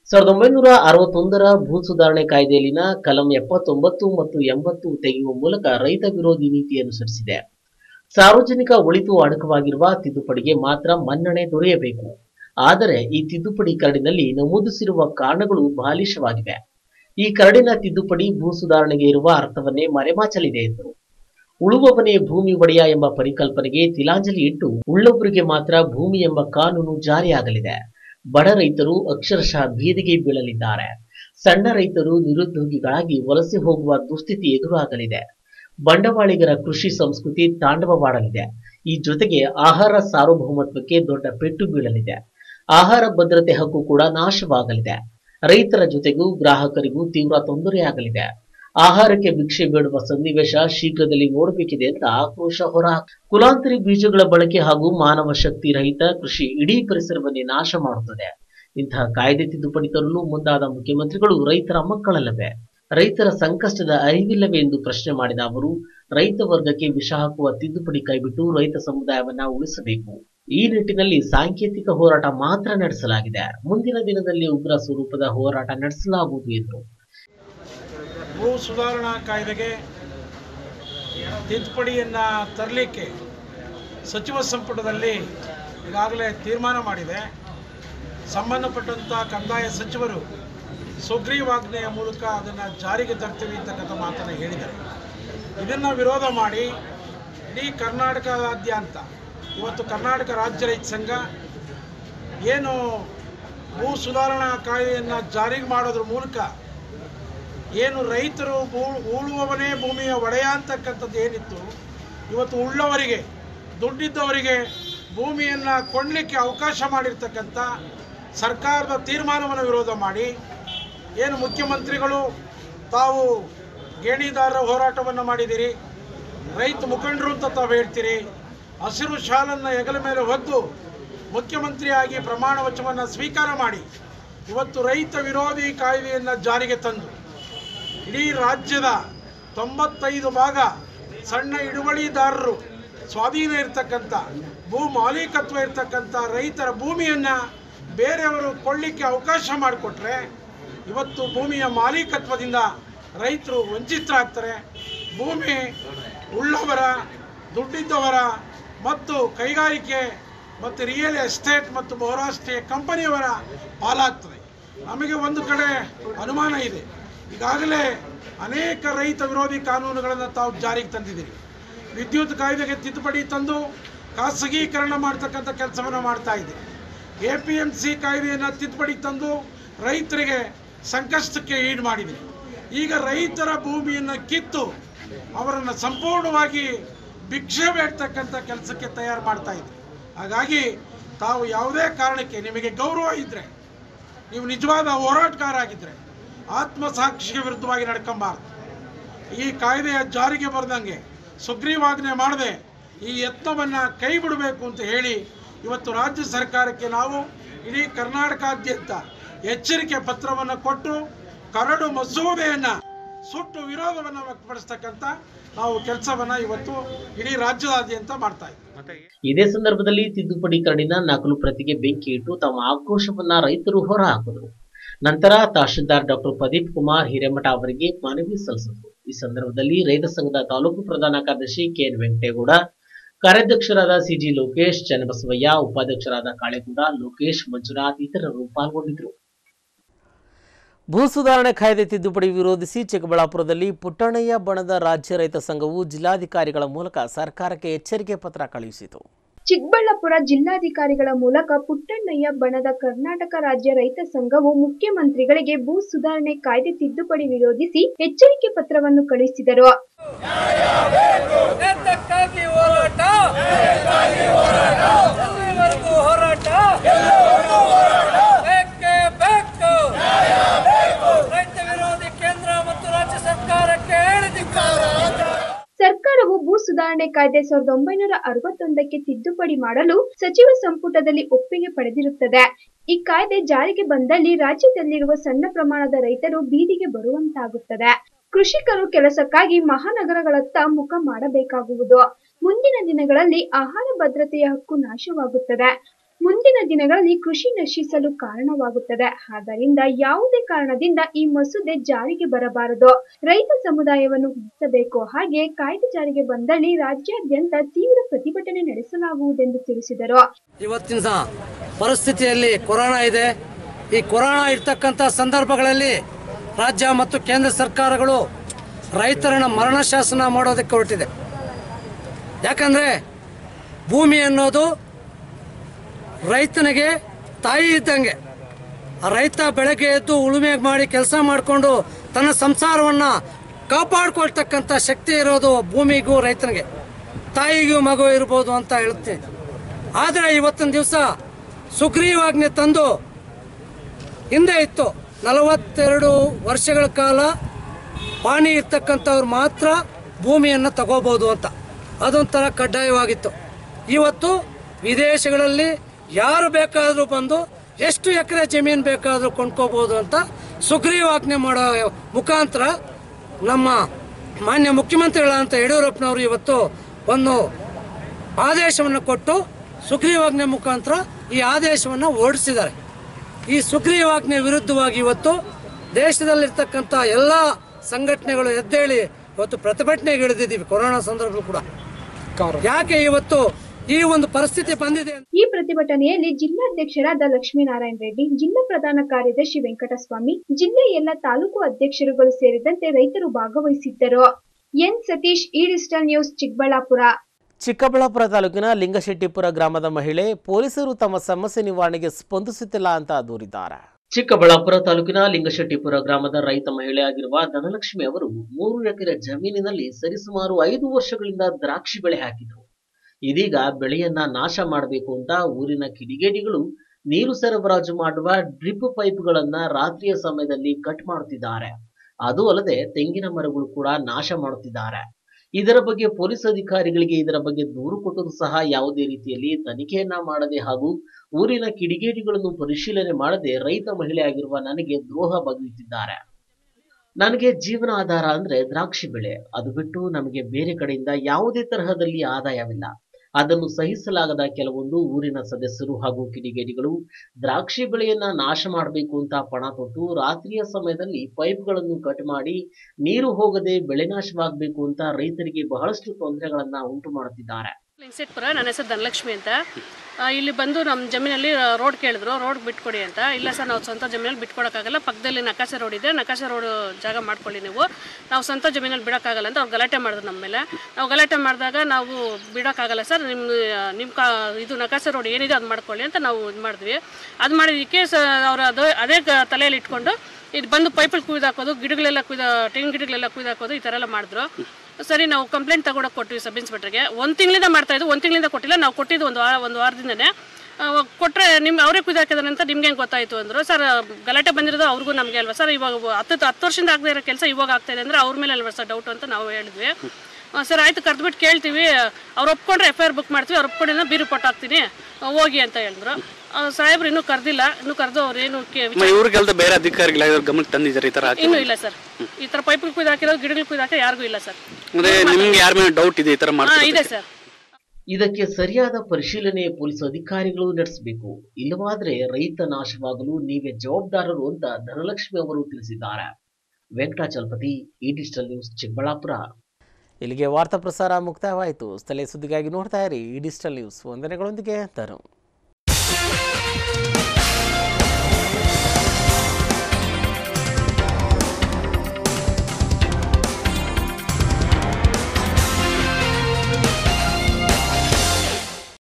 ಸಾವಿರದ ಒಂಬೈನೂರ ಅರವತ್ತೊಂದರ ಭೂ ಸುಧಾರಣೆ ಕಾಯ್ದೆಯಲ್ಲಿನ ಕಲಂ ಎಪ್ಪತ್ತೊಂಬತ್ತು ಮತ್ತು ಎಂಬತ್ತು ತೆಗೆಯುವ ಮೂಲಕ ರೈತ ವಿರೋಧಿ ನೀತಿ ಅನುಸರಿಸಿದೆ ಸಾರ್ವಜನಿಕ ಒಳಿತು ಅಡಕವಾಗಿರುವ ತಿದ್ದುಪಡಿಗೆ ಮಾತ್ರ ಮನ್ನಣೆ ದೊರೆಯಬೇಕು ಆದರೆ ಈ ತಿದ್ದುಪಡಿ ಕರಡಿನಲ್ಲಿ ನಮೂದಿಸಿರುವ ಕಾರಣಗಳು ಬಾಲಿಶವಾಗಿವೆ ಈ ಕರಡಿನ ತಿದ್ದುಪಡಿ ಭೂ ಸುಧಾರಣೆಗೆ ಇರುವ ಅರ್ಥವನ್ನೇ ಮರೆಮಾಚಲಿದೆ ಎಂದರು ಉಳುವವನೇ ಭೂಮಿ ಒಡೆಯ ಎಂಬ ಪರಿಕಲ್ಪನೆಗೆ ತಿಲಾಂಜಲಿ ಇಟ್ಟು ಉಳ್ಳೊಬ್ಬರಿಗೆ ಮಾತ್ರ ಭೂಮಿ ಎಂಬ ಕಾನೂನು ಜಾರಿಯಾಗಲಿದೆ ಬಡ ರೈತರು ಅಕ್ಷರಶಃ ಬೀದಿಗೆ ಬೀಳಲಿದ್ದಾರೆ ಸಣ್ಣ ರೈತರು ನಿರುದ್ಯೋಗಿಗಳಾಗಿ ವಲಸೆ ಹೋಗುವ ದುಸ್ಥಿತಿ ಎದುರಾಗಲಿದೆ ಬಂಡವಾಳಿಗರ ಕೃಷಿ ಸಂಸ್ಕೃತಿ ತಾಂಡವವಾಡಲಿದೆ ಈ ಜೊತೆಗೆ ಆಹಾರ ಸಾರ್ವಭೌಮತ್ವಕ್ಕೆ ದೊಡ್ಡ ಪೆಟ್ಟು ಬೀಳಲಿದೆ ಆಹಾರ ಭದ್ರತೆ ಹಕ್ಕು ಕೂಡ ನಾಶವಾಗಲಿದೆ ರೈತರ ಜೊತೆಗೂ ಗ್ರಾಹಕರಿಗೂ ತೀವ್ರ ತೊಂದರೆಯಾಗಲಿದೆ ಆಹಾರಕ್ಕೆ ಭಿಕ್ಷೆ ಬೇಡುವ ಸನ್ನಿವೇಶ ಶೀಘ್ರದಲ್ಲಿ ನೋಡಬೇಕಿದೆ ಅಂತ ಆಕ್ರೋಶ ಹೊರ ಕುಲಾಂತರಿ ಬೀಜಗಳ ಬಳಕೆ ಹಾಗೂ ಮಾನವ ಶಕ್ತಿ ರಹಿತ ಕೃಷಿ ಇಡೀ ಪರಿಸರವನ್ನೇ ನಾಶ ಮಾಡುತ್ತದೆ ಇಂತಹ ಕಾಯ್ದೆ ತಿದ್ದುಪಡಿ ತರಲು ಮುಂದಾದ ಮುಖ್ಯಮಂತ್ರಿಗಳು ರೈತರ ಮಕ್ಕಳಲ್ಲವೇ ರೈತರ ಸಂಕಷ್ಟದ ಅರಿವಿಲ್ಲವೇ ಎಂದು ಪ್ರಶ್ನೆ ಮಾಡಿದ ಅವರು ರೈತ ವರ್ಗಕ್ಕೆ ವಿಷ ಹಾಕುವ ತಿದ್ದುಪಡಿ ಕೈಬಿಟ್ಟು ರೈತ ಸಮುದಾಯವನ್ನ ಉಳಿಸಬೇಕು ಈ ನಿಟ್ಟಿನಲ್ಲಿ ಸಾಂಕೇತಿಕ ಹೋರಾಟ ಮಾತ್ರ ನಡೆಸಲಾಗಿದೆ ಮುಂದಿನ ದಿನದಲ್ಲಿ ಉಗ್ರ ಸ್ವರೂಪದ ಹೋರಾಟ ನಡೆಸಲಾಗುವುದು ಎಂದರು ಭೂ ಸುಧಾರಣಾ ಕಾಯ್ದೆಗೆ ತಿದ್ದುಪಡಿಯನ್ನು ತರಲಿಕ್ಕೆ ಸಚಿವ ಸಂಪುಟದಲ್ಲಿ ಈಗಾಗಲೇ ತೀರ್ಮಾನ ಮಾಡಿದೆ ಸಂಬಂಧಪಟ್ಟಂಥ ಕಂದಾಯ ಸಚಿವರು ಸುಗ್ರೀವಾಜ್ಞೆಯ ಮೂಲಕ ಅದನ್ನು ಜಾರಿಗೆ ತರ್ತೀವಿ ಅಂತಕ್ಕಂಥ ಮಾತನ್ನು ಹೇಳಿದ್ದಾರೆ ಇದನ್ನು ವಿರೋಧ ಮಾಡಿ ಇಡೀ ಕರ್ನಾಟಕದಾದ್ಯಂತ ಇವತ್ತು ಕರ್ನಾಟಕ ರಾಜ್ಯ ರೈತ ಸಂಘ ಏನು ಭೂ ಸುಧಾರಣಾ ಕಾಯ್ದೆಯನ್ನು ಜಾರಿಗೆ ಮಾಡೋದ್ರ ಮೂಲಕ ಏನು ರೈತರು ಭೂ ಉಳುವವನೇ ಭೂಮಿಯ ಒಡೆಯ ಅಂತಕ್ಕಂಥದ್ದು ಏನಿತ್ತು ಇವತ್ತು ಉಳ್ಳವರಿಗೆ ದುಡ್ಡಿದ್ದವರಿಗೆ ಭೂಮಿಯನ್ನು ಕೊಳ್ಳಲಿಕ್ಕೆ ಅವಕಾಶ ಮಾಡಿರ್ತಕ್ಕಂಥ ಸರ್ಕಾರದ ತೀರ್ಮಾನವನ್ನು ವಿರೋಧ ಮಾಡಿ ಏನು ಮುಖ್ಯಮಂತ್ರಿಗಳು ತಾವು ಗೇಣಿದಾರರ ಹೋರಾಟವನ್ನು ಮಾಡಿದ್ದೀರಿ ರೈತ ಮುಖಂಡರು ಅಂತ ತಾವು ಹೇಳ್ತೀರಿ ಹಸಿರು ಶಾಲನ್ನು ಹೆಗಲ ಮೇಲೆ ಹೊದ್ದು ಮುಖ್ಯಮಂತ್ರಿಯಾಗಿ ಪ್ರಮಾಣ ವಚನವನ್ನು ಸ್ವೀಕಾರ ಮಾಡಿ ಇವತ್ತು ರೈತ ವಿರೋಧಿ ಕಾಯ್ದೆಯನ್ನು ಜಾರಿಗೆ ತಂದು ಇಡೀ ರಾಜ್ಯದ ತೊಂಬತ್ತೈದು ಭಾಗ ಸಣ್ಣ ಹಿಡುವಳಿದಾರರು ಸ್ವಾಧೀನ ಇರ್ತಕ್ಕಂಥ ಭೂ ಮಾಲೀಕತ್ವ ಇರ್ತಕ್ಕಂಥ ರೈತರ ಭೂಮಿಯನ್ನು ಬೇರೆಯವರು ಕೊಳ್ಳಿಕ್ಕೆ ಅವಕಾಶ ಮಾಡಿಕೊಟ್ರೆ ಇವತ್ತು ಭೂಮಿಯ ಮಾಲೀಕತ್ವದಿಂದ ರೈತರು ವಂಚಿತರಾಗ್ತಾರೆ ಭೂಮಿ ಉಳ್ಳವರ ದುಡ್ಡಿದ್ದವರ ಮತ್ತು ಕೈಗಾರಿಕೆ ಮತ್ತು ರಿಯಲ್ ಎಸ್ಟೇಟ್ ಮತ್ತು ಬಹುರಾಷ್ಟ್ರೀಯ ಕಂಪನಿಯವರ ಪಾಲಾಗ್ತದೆ ನಮಗೆ ಒಂದು ಕಡೆ ಅನುಮಾನ ಇದೆ ಈಗಾಗಲೇ ಅನೇಕ ರೈತ ವಿರೋಧಿ ಕಾನೂನುಗಳನ್ನು ತಾವು ಜಾರಿಗೆ ತಂದಿದ್ದೀರಿ ವಿದ್ಯುತ್ ಕಾಯ್ದೆಗೆ ತಿದ್ದುಪಡಿ ತಂದು ಖಾಸಗೀಕರಣ ಮಾಡ್ತಕ್ಕಂಥ ಕೆಲಸವನ್ನು ಮಾಡ್ತಾ ಇದ್ದೀರಿ ಎ ಪಿ ಎಮ್ ಸಿ ಕಾಯ್ದೆಯನ್ನು ತಿದ್ದುಪಡಿ ತಂದು ರೈತರಿಗೆ ಸಂಕಷ್ಟಕ್ಕೆ ಈಡು ಮಾಡಿದೆ ಈಗ ರೈತರ ಭೂಮಿಯನ್ನು ಕಿತ್ತು ಅವರನ್ನು ಸಂಪೂರ್ಣವಾಗಿ ಭಿಕ್ಷೆ ಬೇಡ್ತಕ್ಕಂಥ ಕೆಲಸಕ್ಕೆ ತಯಾರು ಮಾಡ್ತಾ ಇದ್ರಿ ಹಾಗಾಗಿ ತಾವು ಯಾವುದೇ ಕಾರಣಕ್ಕೆ ನಿಮಗೆ ಗೌರವ ಇದ್ದರೆ ನೀವು ನಿಜವಾದ ಹೋರಾಟಗಾರ ಆಗಿದ್ದರೆ ಆತ್ಮಸಾಕ್ಷಿಗೆ ವಿರುದ್ಧವಾಗಿ ನಡ್ಕೊಂಬಾರ್ದು ಈ ಕಾಯ್ದೆಯ ಜಾರಿಗೆ ಬರೆದಂಗೆ ಸುಗ್ರೀವಾಜ್ಞೆ ಮಾಡದೆ ಈ ಯತ್ನವನ್ನು ಕೈ ಬಿಡಬೇಕು ಅಂತ ಹೇಳಿ ಇವತ್ತು ರಾಜ್ಯ ಸರ್ಕಾರಕ್ಕೆ ನಾವು ಇಡೀ ಕರ್ನಾಟಕಾದ್ಯಂತ ಎಚ್ಚರಿಕೆ ಪತ್ರವನ್ನು ಕೊಟ್ಟು ಕರಡು ಮಸೂದೆಯನ್ನು ಸುಟ್ಟು ವಿರೋಧವನ್ನು ವ್ಯಕ್ತಪಡಿಸ್ತಕ್ಕಂಥ ನಾವು ಕೆಲಸವನ್ನು ಇವತ್ತು ಇಡೀ ರಾಜ್ಯದಾದ್ಯಂತ ಮಾಡ್ತಾ ಇದ್ದೀವಿ ಇದೇ ಸಂದರ್ಭದಲ್ಲಿ ತಿದ್ದುಪಡಿ ಕರಡಿನ ನಕಲು ಪ್ರತಿಗೆ ಬೆಂಕಿ ಇಟ್ಟು ತಮ್ಮ ಆಕ್ರೋಶವನ್ನ ರೈತರು ಹೊರಹಾಕಿದರು ನಂತರ ತಹಶೀಲ್ದಾರ್ ಡಾಕ್ಟರ್ ಪ್ರದೀಪ್ ಕುಮಾರ್ ಹಿರೇಮಠ ಅವರಿಗೆ ಮನವಿ ಸಲ್ಲಿಸಿದರು ಈ ಸಂದರ್ಭದಲ್ಲಿ ರೈತ ಸಂಘದ ತಾಲೂಕು ಪ್ರಧಾನ ಕಾರ್ಯದರ್ಶಿ ಕೆಎನ್ ವೆಂಕಟೇಗೌಡ ಕಾರ್ಯಾಧ್ಯಕ್ಷರಾದ ಸಿಜಿ ಲೋಕೇಶ್ ಚನ್ನಬಸವಯ್ಯ ಉಪಾಧ್ಯಕ್ಷರಾದ ಕಾಳೇಗೌಡ ಲೋಕೇಶ್ ಮಂಜುನಾಥ್ ಇತರರು ಪಾಲ್ಗೊಂಡಿದ್ದರು ಭೂ ಸುಧಾರಣೆ ಕಾಯ್ದೆ ತಿದ್ದುಪಡಿ ವಿರೋಧಿಸಿ ಚಿಕ್ಕಬಳ್ಳಾಪುರದಲ್ಲಿ ಪುಟ್ಟಣ್ಣಯ್ಯ ಬಣದ ರಾಜ್ಯ ರೈತ ಸಂಘವು ಜಿಲ್ಲಾಧಿಕಾರಿಗಳ ಮೂಲಕ ಸರ್ಕಾರಕ್ಕೆ ಎಚ್ಚರಿಕೆ ಪತ್ರ ಕಳುಹಿಸಿತು ಚಿಕ್ಕಬಳ್ಳಾಪುರ ಜಿಲ್ಲಾಧಿಕಾರಿಗಳ ಮೂಲಕ ಪುಟ್ಟಣ್ಣಯ್ಯ ಬಣದ ಕರ್ನಾಟಕ ರಾಜ್ಯ ರೈತ ಸಂಘವು ಮುಖ್ಯಮಂತ್ರಿಗಳಿಗೆ ಭೂ ಸುಧಾರಣೆ ಕಾಯ್ದೆ ತಿದ್ದುಪಡಿ ವಿರೋಧಿಸಿ ಎಚ್ಚರಿಕೆ ಪತ್ರವನ್ನು ಕಳುಹಿಸಿದರು ಹೋರಾಟ ಎಲ್ಲಿವರೆಗೂ ಹೋರಾಟ ಬೇಕೇ ಬೇಕು ರೈತ ವಿರೋಧಿ ಕೇಂದ್ರ ಮತ್ತು ರಾಜ್ಯ ಸರ್ಕಾರಕ್ಕೆ ಹೇಳಿದಿದ್ದಾರೆ ಸರ್ಕಾರವು ಭೂ ಸುಧಾರಣೆ ಕಾಯ್ದೆ ಸಾವಿರದ ಒಂಬೈನೂರ ಅರವತ್ತೊಂದಕ್ಕೆ ತಿದ್ದುಪಡಿ ಮಾಡಲು ಸಚಿವ ಸಂಪುಟದಲ್ಲಿ ಒಪ್ಪಿಗೆ ಪಡೆದಿರುತ್ತದೆ ಈ ಕಾಯ್ದೆ ಜಾರಿಗೆ ಬಂದಲ್ಲಿ ರಾಜ್ಯದಲ್ಲಿರುವ ಸಣ್ಣ ಪ್ರಮಾಣದ ರೈತರು ಬೀದಿಗೆ ಬರುವಂತಾಗುತ್ತದೆ ಕೃಷಿಕರು ಕೆಲಸಕ್ಕಾಗಿ ಮಹಾನಗರಗಳತ್ತ ಮುಖ ಮಾಡಬೇಕಾಗುವುದು ಮುಂದಿನ ದಿನಗಳಲ್ಲಿ ಆಹಾರ ಭದ್ರತೆಯ ಹಕ್ಕು ನಾಶವಾಗುತ್ತದೆ ಮುಂದಿನ ದಿನಗಳಲ್ಲಿ ಕೃಷಿ ನಶಿಸಲು ಕಾರಣವಾಗುತ್ತದೆ ಆದ್ದರಿಂದ ಯಾವುದೇ ಕಾರಣದಿಂದ ಈ ಮಸೂದೆ ಜಾರಿಗೆ ಬರಬಾರದು ರೈತ ಸಮುದಾಯವನ್ನು ಉಳಿಸಬೇಕು ಹಾಗೆ ಕಾಯ್ದೆ ಜಾರಿಗೆ ಬಂದಲ್ಲಿ ರಾಜ್ಯಾದ್ಯಂತ ತೀವ್ರ ಪ್ರತಿಭಟನೆ ನಡೆಸಲಾಗುವುದೆಂದು ತಿಳಿಸಿದರು ಇವತ್ತಿನ ಪರಿಸ್ಥಿತಿಯಲ್ಲಿ ಕೊರೋನಾ ಇದೆ ಈ ಕೊರೋನಾ ಇರ್ತಕ್ಕಂಥ ಸಂದರ್ಭಗಳಲ್ಲಿ ರಾಜ್ಯ ಮತ್ತು ಕೇಂದ್ರ ಸರ್ಕಾರಗಳು ರೈತರನ್ನ ಮರಣ ಶಾಸನ ಮಾಡೋದಕ್ಕೆ ಹೊರಟಿದೆ ಯಾಕಂದರೆ ಭೂಮಿ ಅನ್ನೋದು ರೈತನಿಗೆ ತಾಯಿ ಇದ್ದಂಗೆ ಆ ರೈತ ಬೆಳಗ್ಗೆ ಎದ್ದು ಉಳುಮೆ ಮಾಡಿ ಕೆಲಸ ಮಾಡಿಕೊಂಡು ತನ್ನ ಸಂಸಾರವನ್ನು ಕಾಪಾಡ್ಕೊಳ್ತಕ್ಕಂಥ ಶಕ್ತಿ ಇರೋದು ಭೂಮಿಗೂ ರೈತನಿಗೆ ತಾಯಿಗೂ ಮಗು ಇರ್ಬೋದು ಅಂತ ಹೇಳ್ತೀನಿ ಆದರೆ ಇವತ್ತಿನ ದಿವಸ ಸುಗ್ರೀವಾಜ್ಞೆ ತಂದು ಹಿಂದೆ ಇತ್ತು ನಲವತ್ತೆರಡು ವರ್ಷಗಳ ಕಾಲ ಪಾಣಿ ಇರ್ತಕ್ಕಂಥವ್ರು ಮಾತ್ರ ಭೂಮಿಯನ್ನು ತಗೋಬೋದು ಅಂತ ಅದೊಂಥರ ಕಡ್ಡಾಯವಾಗಿತ್ತು ಇವತ್ತು ವಿದೇಶಗಳಲ್ಲಿ ಯಾರು ಬೇಕಾದರೂ ಬಂದು ಎಷ್ಟು ಎಕರೆ ಜಮೀನು ಬೇಕಾದರೂ ಕೊಂಡ್ಕೋಬೋದು ಅಂತ ಸುಗ್ರೀವಾಜ್ಞೆ ಮಾಡೋ ಮುಖಾಂತರ ನಮ್ಮ ಮಾನ್ಯ ಮುಖ್ಯಮಂತ್ರಿಗಳಂತ ಯಡಿಯೂರಪ್ಪನವರು ಇವತ್ತು ಒಂದು ಆದೇಶವನ್ನು ಕೊಟ್ಟು ಸುಗ್ರೀವಾಜ್ಞೆ ಮುಖಾಂತರ ಈ ಆದೇಶವನ್ನು ಹೊರಡಿಸಿದ್ದಾರೆ ಈ ಸುಗ್ರೀವಾಜ್ಞೆ ವಿರುದ್ಧವಾಗಿ ಇವತ್ತು ದೇಶದಲ್ಲಿರ್ತಕ್ಕಂಥ ಎಲ್ಲ ಸಂಘಟನೆಗಳು ಎದ್ದೇಳಿ ಇವತ್ತು ಪ್ರತಿಭಟನೆಗೆ ಇಳಿದಿದ್ದೀವಿ ಕೊರೋನಾ ಸಂದರ್ಭ ಕೂಡ ಯಾಕೆ ಇವತ್ತು ಈ ಒಂದು ಪರಿಸ್ಥಿತಿ ಬಂದಿದೆ ಈ ಪ್ರತಿಭಟನೆಯಲ್ಲಿ ಜಿಲ್ಲಾಧ್ಯಕ್ಷರಾದ ಲಕ್ಷ್ಮೀನಾರಾಯಣ ರೆಡ್ಡಿ ಜಿಲ್ಲಾ ಪ್ರಧಾನ ಕಾರ್ಯದರ್ಶಿ ವೆಂಕಟಸ್ವಾಮಿ ಜಿಲ್ಲೆಯ ಎಲ್ಲ ತಾಲೂಕು ಅಧ್ಯಕ್ಷರುಗಳು ಸೇರಿದಂತೆ ರೈತರು ಭಾಗವಹಿಸಿದ್ದರು ಎನ್ ಸತೀಶ್ ಈ ಡಿಜಿಟಲ್ ನ್ಯೂಸ್ ಚಿಕ್ಕಬಳ್ಳಾಪುರ ಚಿಕ್ಕಬಳ್ಳಾಪುರ ತಾಲೂಕಿನ ಲಿಂಗಶೆಟ್ಟಿಪುರ ಗ್ರಾಮದ ಮಹಿಳೆ ಪೊಲೀಸರು ತಮ್ಮ ಸಮಸ್ಯೆ ನಿವಾರಣೆಗೆ ಸ್ಪಂದಿಸುತ್ತಿಲ್ಲ ಅಂತ ದೂರಿದ್ದಾರೆ ಚಿಕ್ಕಬಳ್ಳಾಪುರ ತಾಲೂಕಿನ ಲಿಂಗಶೆಟ್ಟಿಪುರ ಗ್ರಾಮದ ರೈತ ಮಹಿಳೆಯಾಗಿರುವ ಧನಲಕ್ಷ್ಮಿ ಅವರು ಮೂರು ಎಕರೆ ಜಮೀನಿನಲ್ಲಿ ಸರಿಸುಮಾರು ಐದು ವರ್ಷಗಳಿಂದ ದ್ರಾಕ್ಷಿ ಬೆಳೆ ಹಾಕಿದ್ರು ಇದೀಗ ಬೆಳೆಯನ್ನ ನಾಶ ಮಾಡಬೇಕು ಅಂತ ಊರಿನ ಕಿಡಿಗೇಡಿಗಳು ನೀರು ಸರಬರಾಜು ಮಾಡುವ ಡ್ರಿಪ್ ಪೈಪ್ಗಳನ್ನ ರಾತ್ರಿಯ ಸಮಯದಲ್ಲಿ ಕಟ್ ಮಾಡುತ್ತಿದ್ದಾರೆ ಅದು ಅಲ್ಲದೆ ತೆಂಗಿನ ಮರಗಳು ಕೂಡ ನಾಶ ಮಾಡುತ್ತಿದ್ದಾರೆ ಇದರ ಬಗ್ಗೆ ಪೊಲೀಸ್ ಅಧಿಕಾರಿಗಳಿಗೆ ಇದರ ಬಗ್ಗೆ ದೂರು ಕೊಟ್ಟರು ಸಹ ಯಾವುದೇ ರೀತಿಯಲ್ಲಿ ತನಿಖೆಯನ್ನ ಮಾಡದೆ ಹಾಗೂ ಊರಿನ ಕಿಡಿಗೇಡಿಗಳನ್ನು ಪರಿಶೀಲನೆ ಮಾಡದೆ ರೈತ ಮಹಿಳೆಯಾಗಿರುವ ನನಗೆ ದ್ರೋಹ ಬಗೆಯುತ್ತಿದ್ದಾರೆ ನನಗೆ ಜೀವನ ಆಧಾರ ಅಂದ್ರೆ ದ್ರಾಕ್ಷಿ ಬೆಳೆ ಅದು ಬಿಟ್ಟು ನಮಗೆ ಬೇರೆ ಕಡೆಯಿಂದ ಯಾವುದೇ ತರಹದಲ್ಲಿ ಆದಾಯವಿಲ್ಲ ಅದನ್ನು ಸಹಿಸಲಾಗದ ಕೆಲವೊಂದು ಊರಿನ ಸದಸ್ಯರು ಹಾಗೂ ಕಿಡಿಗೇಡಿಗಳು ದ್ರಾಕ್ಷಿ ಬೆಳೆಯನ್ನ ನಾಶ ಮಾಡಬೇಕು ಅಂತ ಪಣ ತೊಟ್ಟು ರಾತ್ರಿಯ ಸಮಯದಲ್ಲಿ ಪೈಪ್ಗಳನ್ನು ಕಟ್ ಮಾಡಿ ನೀರು ಹೋಗದೆ ಬೆಳೆ ನಾಶವಾಗಬೇಕು ಅಂತ ರೈತರಿಗೆ ಬಹಳಷ್ಟು ತೊಂದರೆಗಳನ್ನ ಉಂಟು ಮಾಡುತ್ತಿದ್ದಾರೆ ಲಿಂಗಸೆಟ್ಪುರ ನನ್ನ ಹೆಸರು ಧನಲಕ್ಷ್ಮಿ ಅಂತ ಆ, ಇಲ್ಲಿ ಬಂದು ನಮ್ಮ ಜಮೀನಲ್ಲಿ ರೋಡ್ ಕೇಳಿದ್ರು ರೋಡ್ ಬಿಟ್ಕೊಡಿ ಅಂತ ಇಲ್ಲ ಸರ್ ನಾವು ಸ್ವಂತ ಜಮೀನಲ್ಲಿ ಬಿಟ್ಕೊಡೋಕ್ಕಾಗಲ್ಲ ಪಕ್ಕದಲ್ಲಿ ನಕಾಶೆ ರೋಡ್ ಇದೆ ನಕಾಶೆ ರೋಡ್ ಜಾಗ ಮಾಡ್ಕೊಳ್ಳಿ ನೀವು ನಾವು ಸ್ವಂತ ಜಮೀನಲ್ಲಿ ಬಿಡೋಕ್ಕಾಗಲ್ಲ ಅಂತ ಅವ್ರು ಗಲಾಟೆ ಮಾಡಿದ್ರು ನಮ್ಮ ಮೇಲೆ ನಾವು ಗಲಾಟೆ ಮಾಡಿದಾಗ ನಾವು ಬಿಡೋಕ್ಕಾಗಲ್ಲ ಸರ್ ನಿಮ್ಮ ನಿಮ್ಮ ಕಾ ಇದು ನಕಾಶೆ ರೋಡ್ ಏನಿದೆ ಅದು ಮಾಡ್ಕೊಳ್ಳಿ ಅಂತ ನಾವು ಇದು ಮಾಡಿದ್ವಿ ಅದು ಮಾಡಿದ್ದಕ್ಕೆ ಸ ಅವ್ರು ಅದು ಅದೇ ಗ- ತಲೆಯಲ್ಲಿ ಇಟ್ಕೊಂಡು ಇದು ಬಂದು ಪೈಪಲ್ಲಿ ಕುಯ್ದು ಹಾಕೋದು ಗಿಡಗಳೆಲ್ಲ ಕುಯ್ದು ತೆಂಗಿನ ಗಿಡಗಳೆಲ್ಲ ಕುಯ್ದು ಹಾಕೋದು ಈ ಥರ ಎಲ್ಲ ಮಾಡಿದ್ರು ಸರಿ ನಾವು ಕಂಪ್ಲೇಂಟ್ ತಗೊಳಕ್ಕೆ ಕೊಟ್ವಿ ಸಬ್ ಇನ್ಸ್ಪೆಕ್ಟರ್ಗೆ ಒಂದು ತಿಂಗಳಿಂದ ಮಾಡ್ತಾ ಇದ್ದು ಒಂದು ತಿಂಗಳಿಂದ ಕೊಟ್ಟಿಲ್ಲ ನಾವು ಕೊಟ್ಟಿದ್ದು ಒಂದು ವಾರ ಒಂದು ವಾರದಿಂದನೇ ಆ, ಕೊಟ್ರೆ ನಿಮ್ ಅವರೇ ಕುಯ್ದು ಹಾಕಿದಾರೆ ಅಂತ ನಿಮ್ಗೆ ಹೆಂಗೆ ಗೊತ್ತಾಯ್ತು ಅಂದ್ರು ಸರ್ ಗಲಾಟೆ ಬಂದಿರೋದು ಅವ್ರಿಗೂ ನಮಗೆ ಅಲ್ವಾ ಸರ್ ಇವಾಗ ಹತ್ತು ಹತ್ತು ವರ್ಷದಿಂದ ಆಗದೆ ಇರೋ ಕೆಲಸ ಇವಾಗ ಆಗ್ತಾ ಇದೆ ಅಂದ್ರೆ ಅವ್ರ ಮೇಲೆ ಅಲ್ವಾ ಸರ್ ಡೌಟ್ ಅಂತ ನಾವು ಹೇಳಿದ್ವಿ ಆ, ಸರ್ ಆಯ್ತು ಕರೆದ್ಬಿಟ್ಟು ಕೇಳ್ತೀವಿ ಅವ್ರು ಒಪ್ಕೊಂಡ್ರೆ ಎಫ್ ಐ ಆರ್ ಬುಕ್ ಮಾಡ್ತೀವಿ ಅವ್ರು ಒಪ್ಕೊಂಡಿಲ್ಲ ಬೀರು ಪಟ್ಟು ಹಾಕ್ತೀನಿ ಆ, ಹೋಗಿ ಅಂತ ಹೇಳಿದ್ರು ಆ, ಸಾಹೇಬ್ರು ಇನ್ನೂ ಕರೆದಿಲ್ಲ ಇನ್ನೂ ಕರೆದು ಅವ್ರು ಏನು ಕೇ- ವಿಚಾರ- ಇವ್ರಿಗೆಲ್ದ ಬೇರೆ ಅಧಿಕಾರಿಗಳ ಗಮನಕ್ಕೆ ತಂದಿದ್ದಾರೆ ಈ ತರ ಹಾಕಿ ಇನ್ನೂ ಇಲ್ಲ ಸರ್ ಈ ತರ ಪೈಪ್ ಕುಯ್ದು ಹಾಕಿರೋದು ಗಿಡಗಳು ಕುಯ್ದು ಹಾಕಿ ಯಾರಿಗೂ ಇಲ್ಲ ಸರ್ ಅಂದ್ರೆ ನಿಮ್ಗೆ ಯಾರ ಮೇಲೆ ಡೌಟ್ ಇದೆ ಈ ತರ ಹಾ ಮಾಡ್ತಾರೆ ಇದೆ ಸರ್ ಇದಕ್ಕೆ ಸರಿಯಾದ ಪರಿಶೀಲನೆ ಪೊಲೀಸ್ ಅಧಿಕಾರಿಗಳು ನಡೆಸಬೇಕು ಇಲ್ಲವಾದ್ರೆ ರೈತ ನಾಶವಾಗಲು ನೀವೇ ಜವಾಬ್ದಾರರು ಅಂತ ಧನಲಕ್ಷ್ಮಿ ಅವರು ತಿಳಿಸಿದ್ದಾರೆ ವೆಂಕಟಾಚಲಪತಿ ಈ ಡಿಜಿಟಲ್ ನ್ಯೂಸ್ ಚಿಕ್ಕಬಳ್ಳಾಪುರ ಇಲ್ಲಿಗೆ ವಾರ್ತಾ ಪ್ರಸಾರ ಮುಕ್ತಾಯವಾಯಿತು ಸ್ಥಳೀಯ ಸುದ್ದಿಗಾಗಿ ನೋಡ್ತಾ ಇರಿ ಈ ಡಿಜಿಟಲ್ ನ್ಯೂಸ್ ವಂದನೆಗಳೊಂದಿಗೆ ತರು